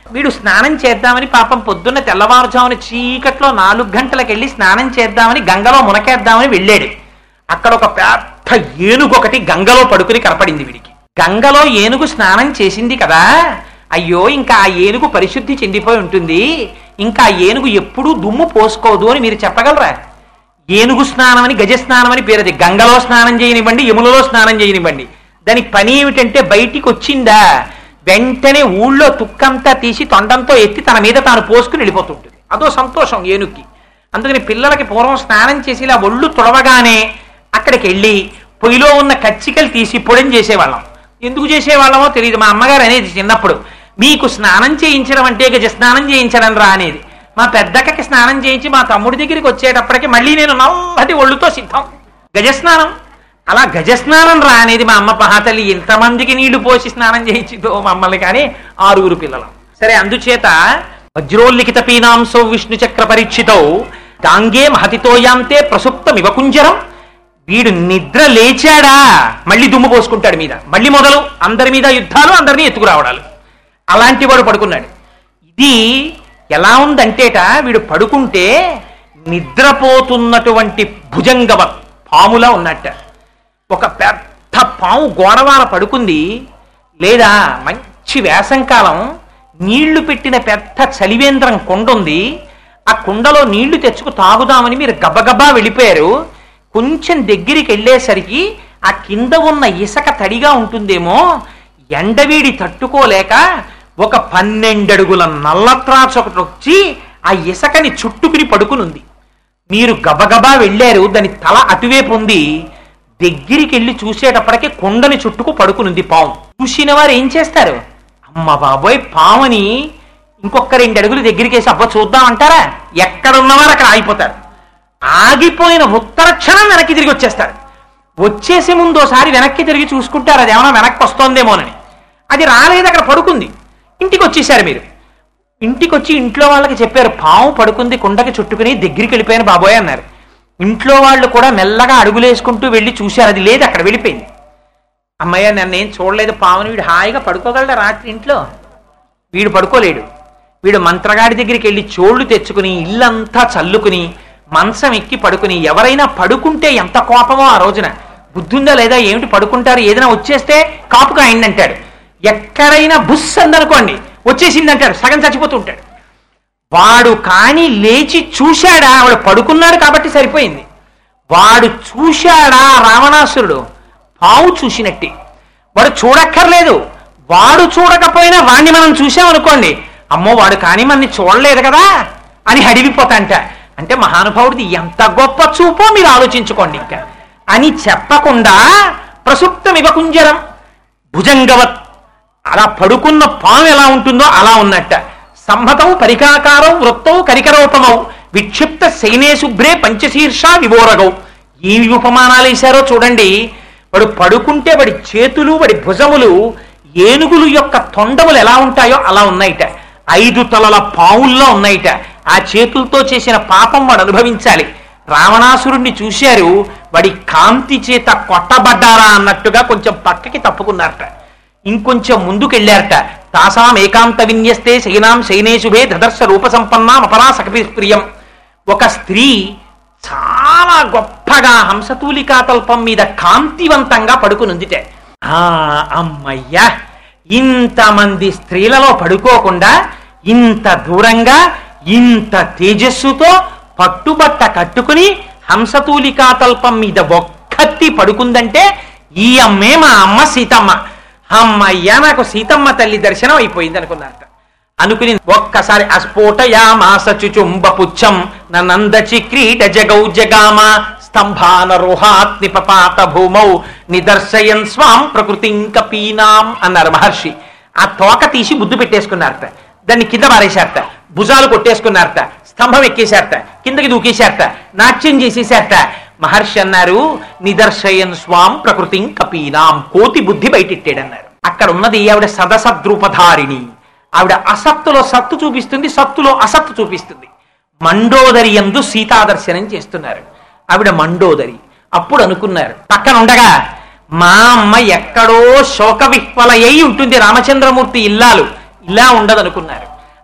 వీడు స్నానం చేద్దామని పాపం పొద్దున్న తెల్లవారుజామున చీకట్లో నాలుగు గంటలకు వెళ్ళి స్నానం చేద్దామని గంగలో మునకేద్దామని వెళ్ళాడు అక్కడ ఒక పెద్ద ఏనుగు ఒకటి గంగలో పడుకుని కనపడింది వీడికి గంగలో ఏనుగు స్నానం చేసింది కదా అయ్యో ఇంకా ఆ ఏనుగు పరిశుద్ధి చెందిపోయి ఉంటుంది ఇంకా ఆ ఏనుగు ఎప్పుడూ దుమ్ము పోసుకోదు అని మీరు చెప్పగలరా ఏనుగు స్నానం అని గజ స్నానం అని పేరు అది గంగలో స్నానం చేయనివ్వండి యములలో స్నానం చేయనివ్వండి దాని పని ఏమిటంటే బయటికి వచ్చిందా వెంటనే ఊళ్ళో తుక్కంతా తీసి తొండంతో ఎత్తి తన మీద తాను పోసుకుని వెళ్ళిపోతుంటుంది అదో సంతోషం ఏనుగుకి అందుకని పిల్లలకి పూర్వం స్నానం చేసి ఇలా ఒళ్ళు తుడవగానే అక్కడికి వెళ్ళి పొయ్యిలో ఉన్న కచ్చికలు తీసి పొడిని చేసేవాళ్ళం ఎందుకు చేసేవాళ్ళమో తెలియదు మా అమ్మగారు అనేది చిన్నప్పుడు మీకు స్నానం చేయించడం అంటే గజ స్నానం చేయించడం రా అనేది మా పెద్దక్కకి స్నానం చేయించి మా తమ్ముడి దగ్గరికి వచ్చేటప్పటికి మళ్ళీ నేను నల్లటి ఒళ్ళుతో సిద్ధం గజస్నానం అలా గజస్నానం రా అనేది మా అమ్మ పహాతల్లి ఎంతమందికి నీళ్లు పోసి స్నానం చేయించిందో మమ్మల్ని కానీ ఆరుగురు పిల్లలు సరే అందుచేత వజ్రోల్లిఖిత పీనాంసో విష్ణు చక్ర పరీక్షితో గాంగే మహతితోయాంతే ప్రసుప్త మివకుంజరం వీడు నిద్ర లేచాడా మళ్ళీ దుమ్ము పోసుకుంటాడు మీద మళ్ళీ మొదలు అందరి మీద యుద్ధాలు అందరినీ ఎత్తుకురావడాలు అలాంటి వాడు పడుకున్నాడు ఇది ఎలా ఉందంటేట వీడు పడుకుంటే నిద్రపోతున్నటువంటి భుజంగవ పాములా ఉన్నట్ట ఒక పెద్ద పాము గోడవాల పడుకుంది లేదా మంచి వేసంకాలం నీళ్లు పెట్టిన పెద్ద చలివేంద్రం కుండ ఉంది ఆ కుండలో నీళ్లు తెచ్చుకు తాగుదామని మీరు గబగబా వెళ్ళిపోయారు కొంచెం దగ్గరికి వెళ్ళేసరికి ఆ కింద ఉన్న ఇసక తడిగా ఉంటుందేమో ఎండవీడి తట్టుకోలేక ఒక పన్నెండడుగుల నల్లత్రాచ ఒకటి వచ్చి ఆ ఇసకని చుట్టుకుని పడుకునుంది మీరు గబగబా వెళ్ళారు దాని తల అటువైపు ఉంది దగ్గరికి వెళ్ళి చూసేటప్పటికి కొండని చుట్టుకు పడుకునుంది పాము చూసిన వారు ఏం చేస్తారు అమ్మ బాబోయ్ పాముని ఇంకొక రెండు అడుగులు దగ్గరికి వేసి అబ్బా చూద్దాం అంటారా ఎక్కడ ఉన్నవారు అక్కడ ఆగిపోతారు ఆగిపోయిన ఉత్తర క్షణం వెనక్కి తిరిగి వచ్చేస్తారు వచ్చేసే ముందు ఒకసారి వెనక్కి తిరిగి చూసుకుంటారు అది ఏమైనా వెనక్కి వస్తోందేమోనని అది రాలేదు అక్కడ పడుకుంది ఇంటికి వచ్చేసారు మీరు ఇంటికి వచ్చి ఇంట్లో వాళ్ళకి చెప్పారు పాము పడుకుంది కుండకి చుట్టుకుని దగ్గరికి వెళ్ళిపోయాను బాబోయ్ అన్నారు ఇంట్లో వాళ్ళు కూడా మెల్లగా అడుగులేసుకుంటూ వెళ్ళి చూశారు అది లేదు అక్కడ వెళ్ళిపోయింది అమ్మయ్య నన్ను ఏం చూడలేదు పావుని వీడు హాయిగా పడుకోగలడా రాత్రి ఇంట్లో వీడు పడుకోలేడు వీడు మంత్రగాడి దగ్గరికి వెళ్ళి చోళ్ళు తెచ్చుకుని ఇల్లంతా చల్లుకుని మంచం ఎక్కి పడుకుని ఎవరైనా పడుకుంటే ఎంత కోపమో ఆ రోజున బుద్ధుందా లేదా ఏమిటి పడుకుంటారు ఏదైనా వచ్చేస్తే కాపుగా అయిందంటాడు ఎక్కడైనా బుస్ అందనుకోండి వచ్చేసింది అంటాడు సగం చచ్చిపోతూ ఉంటాడు వాడు కానీ లేచి చూశాడా వాడు పడుకున్నాడు కాబట్టి సరిపోయింది వాడు చూశాడా రావణాసురుడు పావు చూసినట్టే వాడు చూడక్కర్లేదు వాడు చూడకపోయినా వాణ్ణి మనం చూసామనుకోండి అమ్మో వాడు కానీ మనని చూడలేదు కదా అని హడివిపోతాంట అంటే మహానుభావుడిది ఎంత గొప్ప చూపో మీరు ఆలోచించుకోండి ఇంకా అని చెప్పకుండా ప్రసుప్తం ఇవకుంజరం భుజంగవత్ అలా పడుకున్న పాము ఎలా ఉంటుందో అలా ఉన్నట్ట సంహతం పరికాకారం వృత్తం కరికరూపమౌ విక్షిప్త శైనే శుభ్రే పంచశీర్ష వివోరగౌ ఏవి ఉపమానాలు వేశారో చూడండి వాడు పడుకుంటే వాడి చేతులు వాడి భుజములు ఏనుగులు యొక్క తొండములు ఎలా ఉంటాయో అలా ఉన్నాయిట ఐదు తలల పావుల్లో ఉన్నాయిట ఆ చేతులతో చేసిన పాపం వాడు అనుభవించాలి రావణాసురుణ్ణి చూశారు వాడి కాంతి చేత కొట్టబడ్డారా అన్నట్టుగా కొంచెం పక్కకి తప్పుకున్నారట ఇంకొంచెం ముందుకెళ్ళారట తాసాం ఏకాంత విన్యస్తే శయనాం శయనేశుభే దదర్శ రూప సంపన్నాం అపరా సకపి ప్రియం ఒక స్త్రీ చాలా గొప్పగా హంసతూలికా తల్పం మీద కాంతివంతంగా పడుకునుందిటే ఆ అమ్మయ్యా ఇంతమంది స్త్రీలలో పడుకోకుండా ఇంత దూరంగా ఇంత తేజస్సుతో పట్టుబట్ట కట్టుకుని హంసతూలికా తల్పం మీద ఒక్కత్తి పడుకుందంటే ఈ అమ్మే మా అమ్మ సీతమ్మ అమ్మయ్యా నాకు సీతమ్మ తల్లి దర్శనం అయిపోయింది అనుకున్నారట అనుకుని ఒక్కసారి అస్ఫోటయామాస చుచుంబ పుచ్చం నందచి క్రీడ జగౌ జగామ స్తంభాన రోహాత్ నిపపాత భూమౌ నిదర్శయన్ స్వాం ప్రకృతిం కపీనాం అన్నారు మహర్షి ఆ తోక తీసి ముద్దు పెట్టేసుకున్నారట దాన్ని కింద పారేశారట భుజాలు కొట్టేసుకున్నారట స్తంభం ఎక్కేశారట కిందకి దూకేశారట నాట్యం చేసేశారట మహర్షి అన్నారు నిదర్శయన్ స్వాం ప్రకృతిం కపీనాం కోతి బుద్ధి బయటెట్టాడన్నారు అక్కడ ఉన్నది ఆవిడ సదసద్రూపధారిణి ఆవిడ అసత్తులో సత్తు చూపిస్తుంది సత్తులో అసత్తు చూపిస్తుంది మండోదరి ఎందు సీతాదర్శనం చేస్తున్నారు ఆవిడ మండోదరి అప్పుడు అనుకున్నారు పక్కన ఉండగా మా అమ్మ ఎక్కడో శోక విహ్వలయ్యి ఉంటుంది రామచంద్రమూర్తి ఇల్లాలు ఇలా ఉండదనుకున్నారు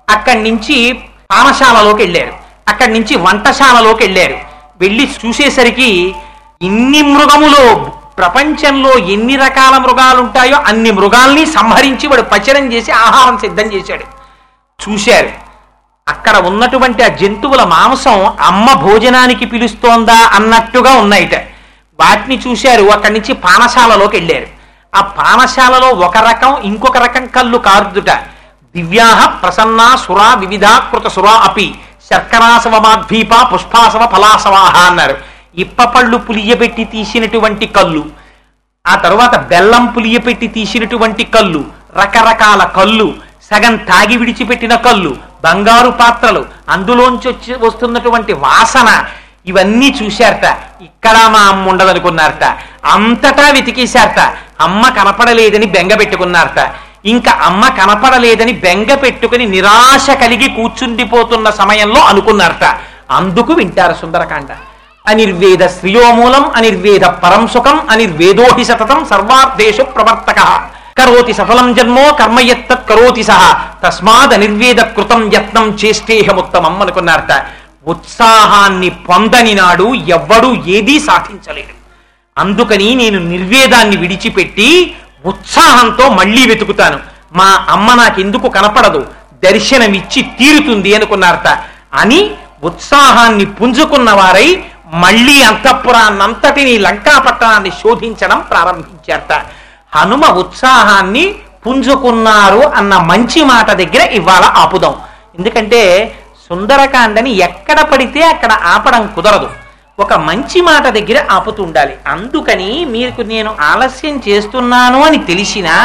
అక్కడి నుంచి పానశాలలోకి వెళ్ళారు అక్కడి నుంచి వంటశాలలోకి వెళ్ళారు వెళ్ళి చూసేసరికి ఇన్ని మృగములో ప్రపంచంలో ఎన్ని రకాల మృగాలు ఉంటాయో అన్ని మృగాల్ని సంహరించి వాడు పచనం చేసి ఆహారం సిద్ధం చేశాడు చూశారు అక్కడ ఉన్నటువంటి ఆ జంతువుల మాంసం అమ్మ భోజనానికి పిలుస్తోందా అన్నట్టుగా ఉన్నాయిట వాటిని చూశారు అక్కడి నుంచి పానశాలలోకి వెళ్ళారు ఆ పానశాలలో ఒక రకం ఇంకొక రకం కళ్ళు కారుదుట దివ్యాహ ప్రసన్నా సురా వివిధాకృత సురా అపి శర్కరాసవమాద్వీప పుష్పాసవ ఫలాసవాహ అన్నారు ఇప్పపళ్ళు పులియబెట్టి తీసినటువంటి కళ్ళు ఆ తరువాత బెల్లం పులియపెట్టి తీసినటువంటి కళ్ళు రకరకాల కళ్ళు సగం తాగి విడిచిపెట్టిన కళ్ళు బంగారు పాత్రలు అందులోంచి వచ్చి వస్తున్నటువంటి వాసన ఇవన్నీ చూశారట ఇక్కడ మా అమ్మ ఉండదనుకున్నారట అంతటా వెతికేశారట అమ్మ కనపడలేదని బెంగ పెట్టుకున్నారట ఇంకా అమ్మ కనపడలేదని బెంగ పెట్టుకుని నిరాశ కలిగి కూర్చుండిపోతున్న సమయంలో అనుకున్నారట అందుకు వింటారు సుందరకాండ అనిర్వేద శ్రియోమూలం అనిర్వేద పరం సుఖం అనిర్వేదోహి సతతం సర్వార్థేషు ప్రవర్తక కరోతి సఫలం జన్మో కర్మయత్తత్ కరోతి సహ తస్మాద్ అనిర్వేద కృతం యత్నం చేష్టేహముత్తమం అనుకున్నారట ఉత్సాహాన్ని పొందని నాడు ఎవ్వడూ ఏదీ సాధించలేడు అందుకని నేను నిర్వేదాన్ని విడిచిపెట్టి ఉత్సాహంతో మళ్ళీ వెతుకుతాను మా అమ్మ నాకెందుకు కనపడదు దర్శనమిచ్చి తీరుతుంది అనుకున్నారట అని ఉత్సాహాన్ని పుంజుకున్న వారై మళ్ళీ అంతఃపురాన్నంతటిని లంకాపట్టణాన్ని శోధించడం ప్రారంభించారట హనుమ ఉత్సాహాన్ని పుంజుకున్నారు అన్న మంచి మాట దగ్గర ఇవాళ ఆపుదాం ఎందుకంటే సుందరకాండని ఎక్కడ పడితే అక్కడ ఆపడం కుదరదు ఒక మంచి మాట దగ్గర ఆపుతూ ఉండాలి అందుకని మీకు నేను ఆలస్యం చేస్తున్నాను అని తెలిసినా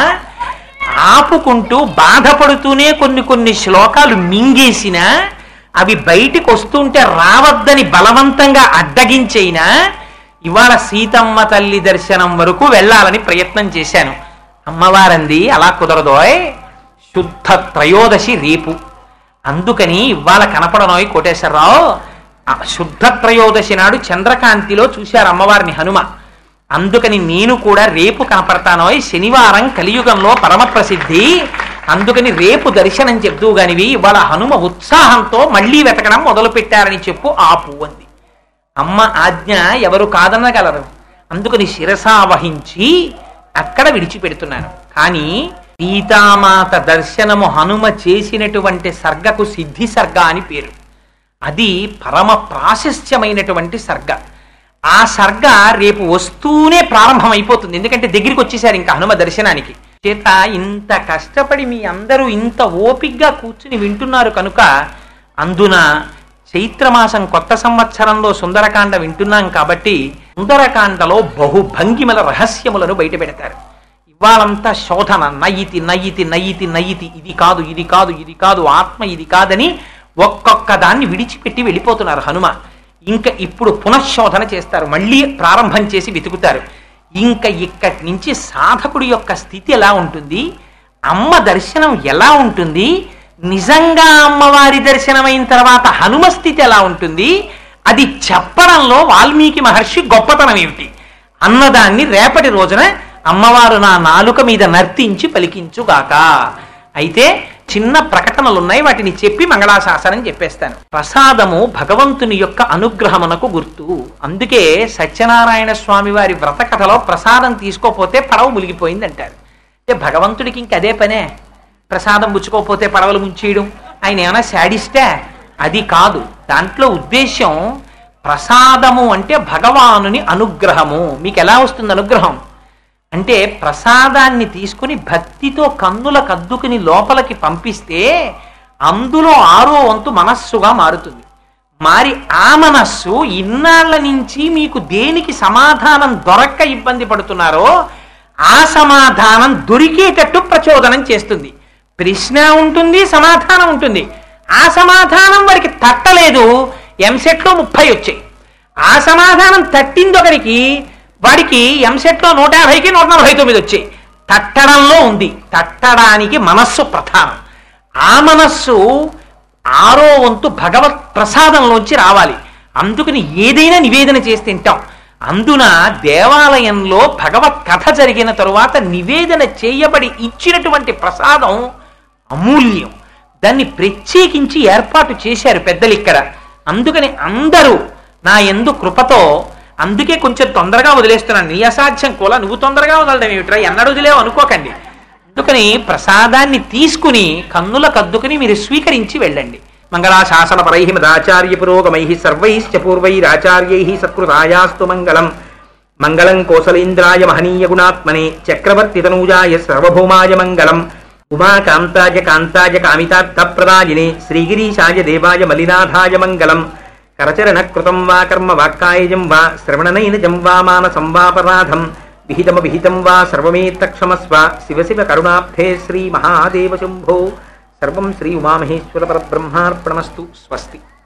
ఆపుకుంటూ బాధపడుతూనే కొన్ని కొన్ని శ్లోకాలు మింగేసినా అవి బయటికి వస్తుంటే రావద్దని బలవంతంగా అడ్డగించైనా ఇవాళ సీతమ్మ తల్లి దర్శనం వరకు వెళ్ళాలని ప్రయత్నం చేశాను అమ్మవారంది అలా కుదరదోయ్ శుద్ధ త్రయోదశి రేపు అందుకని ఇవాళ కనపడనోయ్ కోటేశ్వరరావు ఆ శుద్ధ త్రయోదశి నాడు చంద్రకాంతిలో చూశారు అమ్మవారిని హనుమ అందుకని నేను కూడా రేపు కనపడతానోయ్ శనివారం కలియుగంలో పరమ ప్రసిద్ధి అందుకని రేపు దర్శనం చెప్తూ గానివి ఇవాళ హనుమ ఉత్సాహంతో మళ్ళీ వెతకడం మొదలు పెట్టారని చెప్పు ఆపు అంది అమ్మ ఆజ్ఞ ఎవరు కాదనగలరు అందుకని శిరసావహించి అక్కడ విడిచిపెడుతున్నాను కానీ సీతామాత దర్శనము హనుమ చేసినటువంటి సర్గకు సిద్ధి సర్గ అని పేరు అది పరమ ప్రాశస్త్యమైనటువంటి సర్గ ఆ సర్గ రేపు వస్తూనే ప్రారంభమైపోతుంది ఎందుకంటే దగ్గరికి వచ్చేసారు ఇంకా హనుమ దర్శనానికి చేత ఇంత కష్టపడి మీ అందరూ ఇంత ఓపిగ్గా కూర్చుని వింటున్నారు కనుక అందున చైత్రమాసం కొత్త సంవత్సరంలో సుందరకాండ వింటున్నాం కాబట్టి సుందరకాండలో బహుభంగిమల రహస్యములను బయట పెడతారు ఇవాళంతా శోధన నయితి నయితి నయితి నయితి ఇది కాదు ఇది కాదు ఇది కాదు ఆత్మ ఇది కాదని ఒక్కొక్క దాన్ని విడిచిపెట్టి వెళ్ళిపోతున్నారు హనుమ ఇంకా ఇప్పుడు పునఃశోధన చేస్తారు మళ్ళీ ప్రారంభం చేసి వెతుకుతారు ఇంకా ఇక్కడి నుంచి సాధకుడి యొక్క స్థితి ఎలా ఉంటుంది అమ్మ దర్శనం ఎలా ఉంటుంది నిజంగా అమ్మవారి దర్శనమైన తర్వాత హనుమ స్థితి ఎలా ఉంటుంది అది చెప్పడంలో వాల్మీకి మహర్షి గొప్పతనం ఏమిటి అన్నదాన్ని రేపటి రోజున అమ్మవారు నా నాలుక మీద నర్తించి పలికించుగాక అయితే చిన్న ప్రకటనలు ఉన్నాయి వాటిని చెప్పి మంగళాశాసనం చెప్పేస్తాను ప్రసాదము భగవంతుని యొక్క అనుగ్రహమునకు గుర్తు అందుకే సత్యనారాయణ స్వామి వారి వ్రత కథలో ప్రసాదం తీసుకోపోతే పడవ మునిగిపోయింది అంటారు అంటే భగవంతుడికి ఇంక అదే పనే ప్రసాదం పుచ్చుకోకపోతే పడవలు ముంచేయడం ఆయన ఏమైనా శాడిస్టే అది కాదు దాంట్లో ఉద్దేశ్యం ప్రసాదము అంటే భగవానుని అనుగ్రహము మీకు ఎలా వస్తుంది అనుగ్రహం అంటే ప్రసాదాన్ని తీసుకుని భక్తితో కన్నులకు అద్దుకుని లోపలికి పంపిస్తే అందులో ఆరో వంతు మనస్సుగా మారుతుంది మారి ఆ మనస్సు ఇన్నాళ్ల నుంచి మీకు దేనికి సమాధానం దొరక్క ఇబ్బంది పడుతున్నారో ఆ సమాధానం దొరికేటట్టు ప్రచోదనం చేస్తుంది ప్రశ్న ఉంటుంది సమాధానం ఉంటుంది ఆ సమాధానం వాడికి తట్టలేదు ఎంసెట్లో ముప్పై వచ్చాయి ఆ సమాధానం తట్టిందొకరికి వాడికి ఎంసెట్లో నూట యాభైకి నూట నలభై తొమ్మిది వచ్చాయి తట్టడంలో ఉంది తట్టడానికి మనస్సు ప్రధానం ఆ మనస్సు ఆరో వంతు భగవత్ ప్రసాదంలోంచి రావాలి అందుకని ఏదైనా నివేదన చేసి తింటాం అందున దేవాలయంలో భగవత్ కథ జరిగిన తరువాత నివేదన చేయబడి ఇచ్చినటువంటి ప్రసాదం అమూల్యం దాన్ని ప్రత్యేకించి ఏర్పాటు చేశారు పెద్దలు ఇక్కడ అందుకని అందరూ నా ఎందు కృపతో అందుకే కొంచెం తొందరగా వదిలేస్తున్నాను నీ అసాధ్యం కూడా నువ్వు తొందరగా వదలడం ఏమిట్రా ఎన్నడూ వదిలేవు అనుకోకండి అందుకని ప్రసాదాన్ని తీసుకుని కన్నుల కద్దుకుని మీరు స్వీకరించి వెళ్ళండి మంగళాశాసన పరై మదాచార్య పురోగమై సర్వైశ్చ పూర్వైరాచార్యై సత్కృతాయాస్తు మంగళం మంగళం కోసలేంద్రాయ మహనీయ గుణాత్మనే చక్రవర్తి తనూజాయ సర్వభౌమాయ మంగళం ఉమాకాంతాయ కాంతాయ కామితార్థప్రదాయినే శ్రీగిరీశాయ దేవాయ మలినాథాయ మంగళం కరచరణ కృతం వా కర్మ వాక్కాయజం వా శ్రవణనైనజం వా మానసం వాపరాధం విహితమ విహితం వా సర్వమేత్తక్షమస్వ శివ శివ కరుణాబ్ధే శ్రీ మహాదేవ శంభో సర్వం శ్రీ ఉమామహేశ్వర పరబ్రహ్మార్పణమస్తు స్వస్తి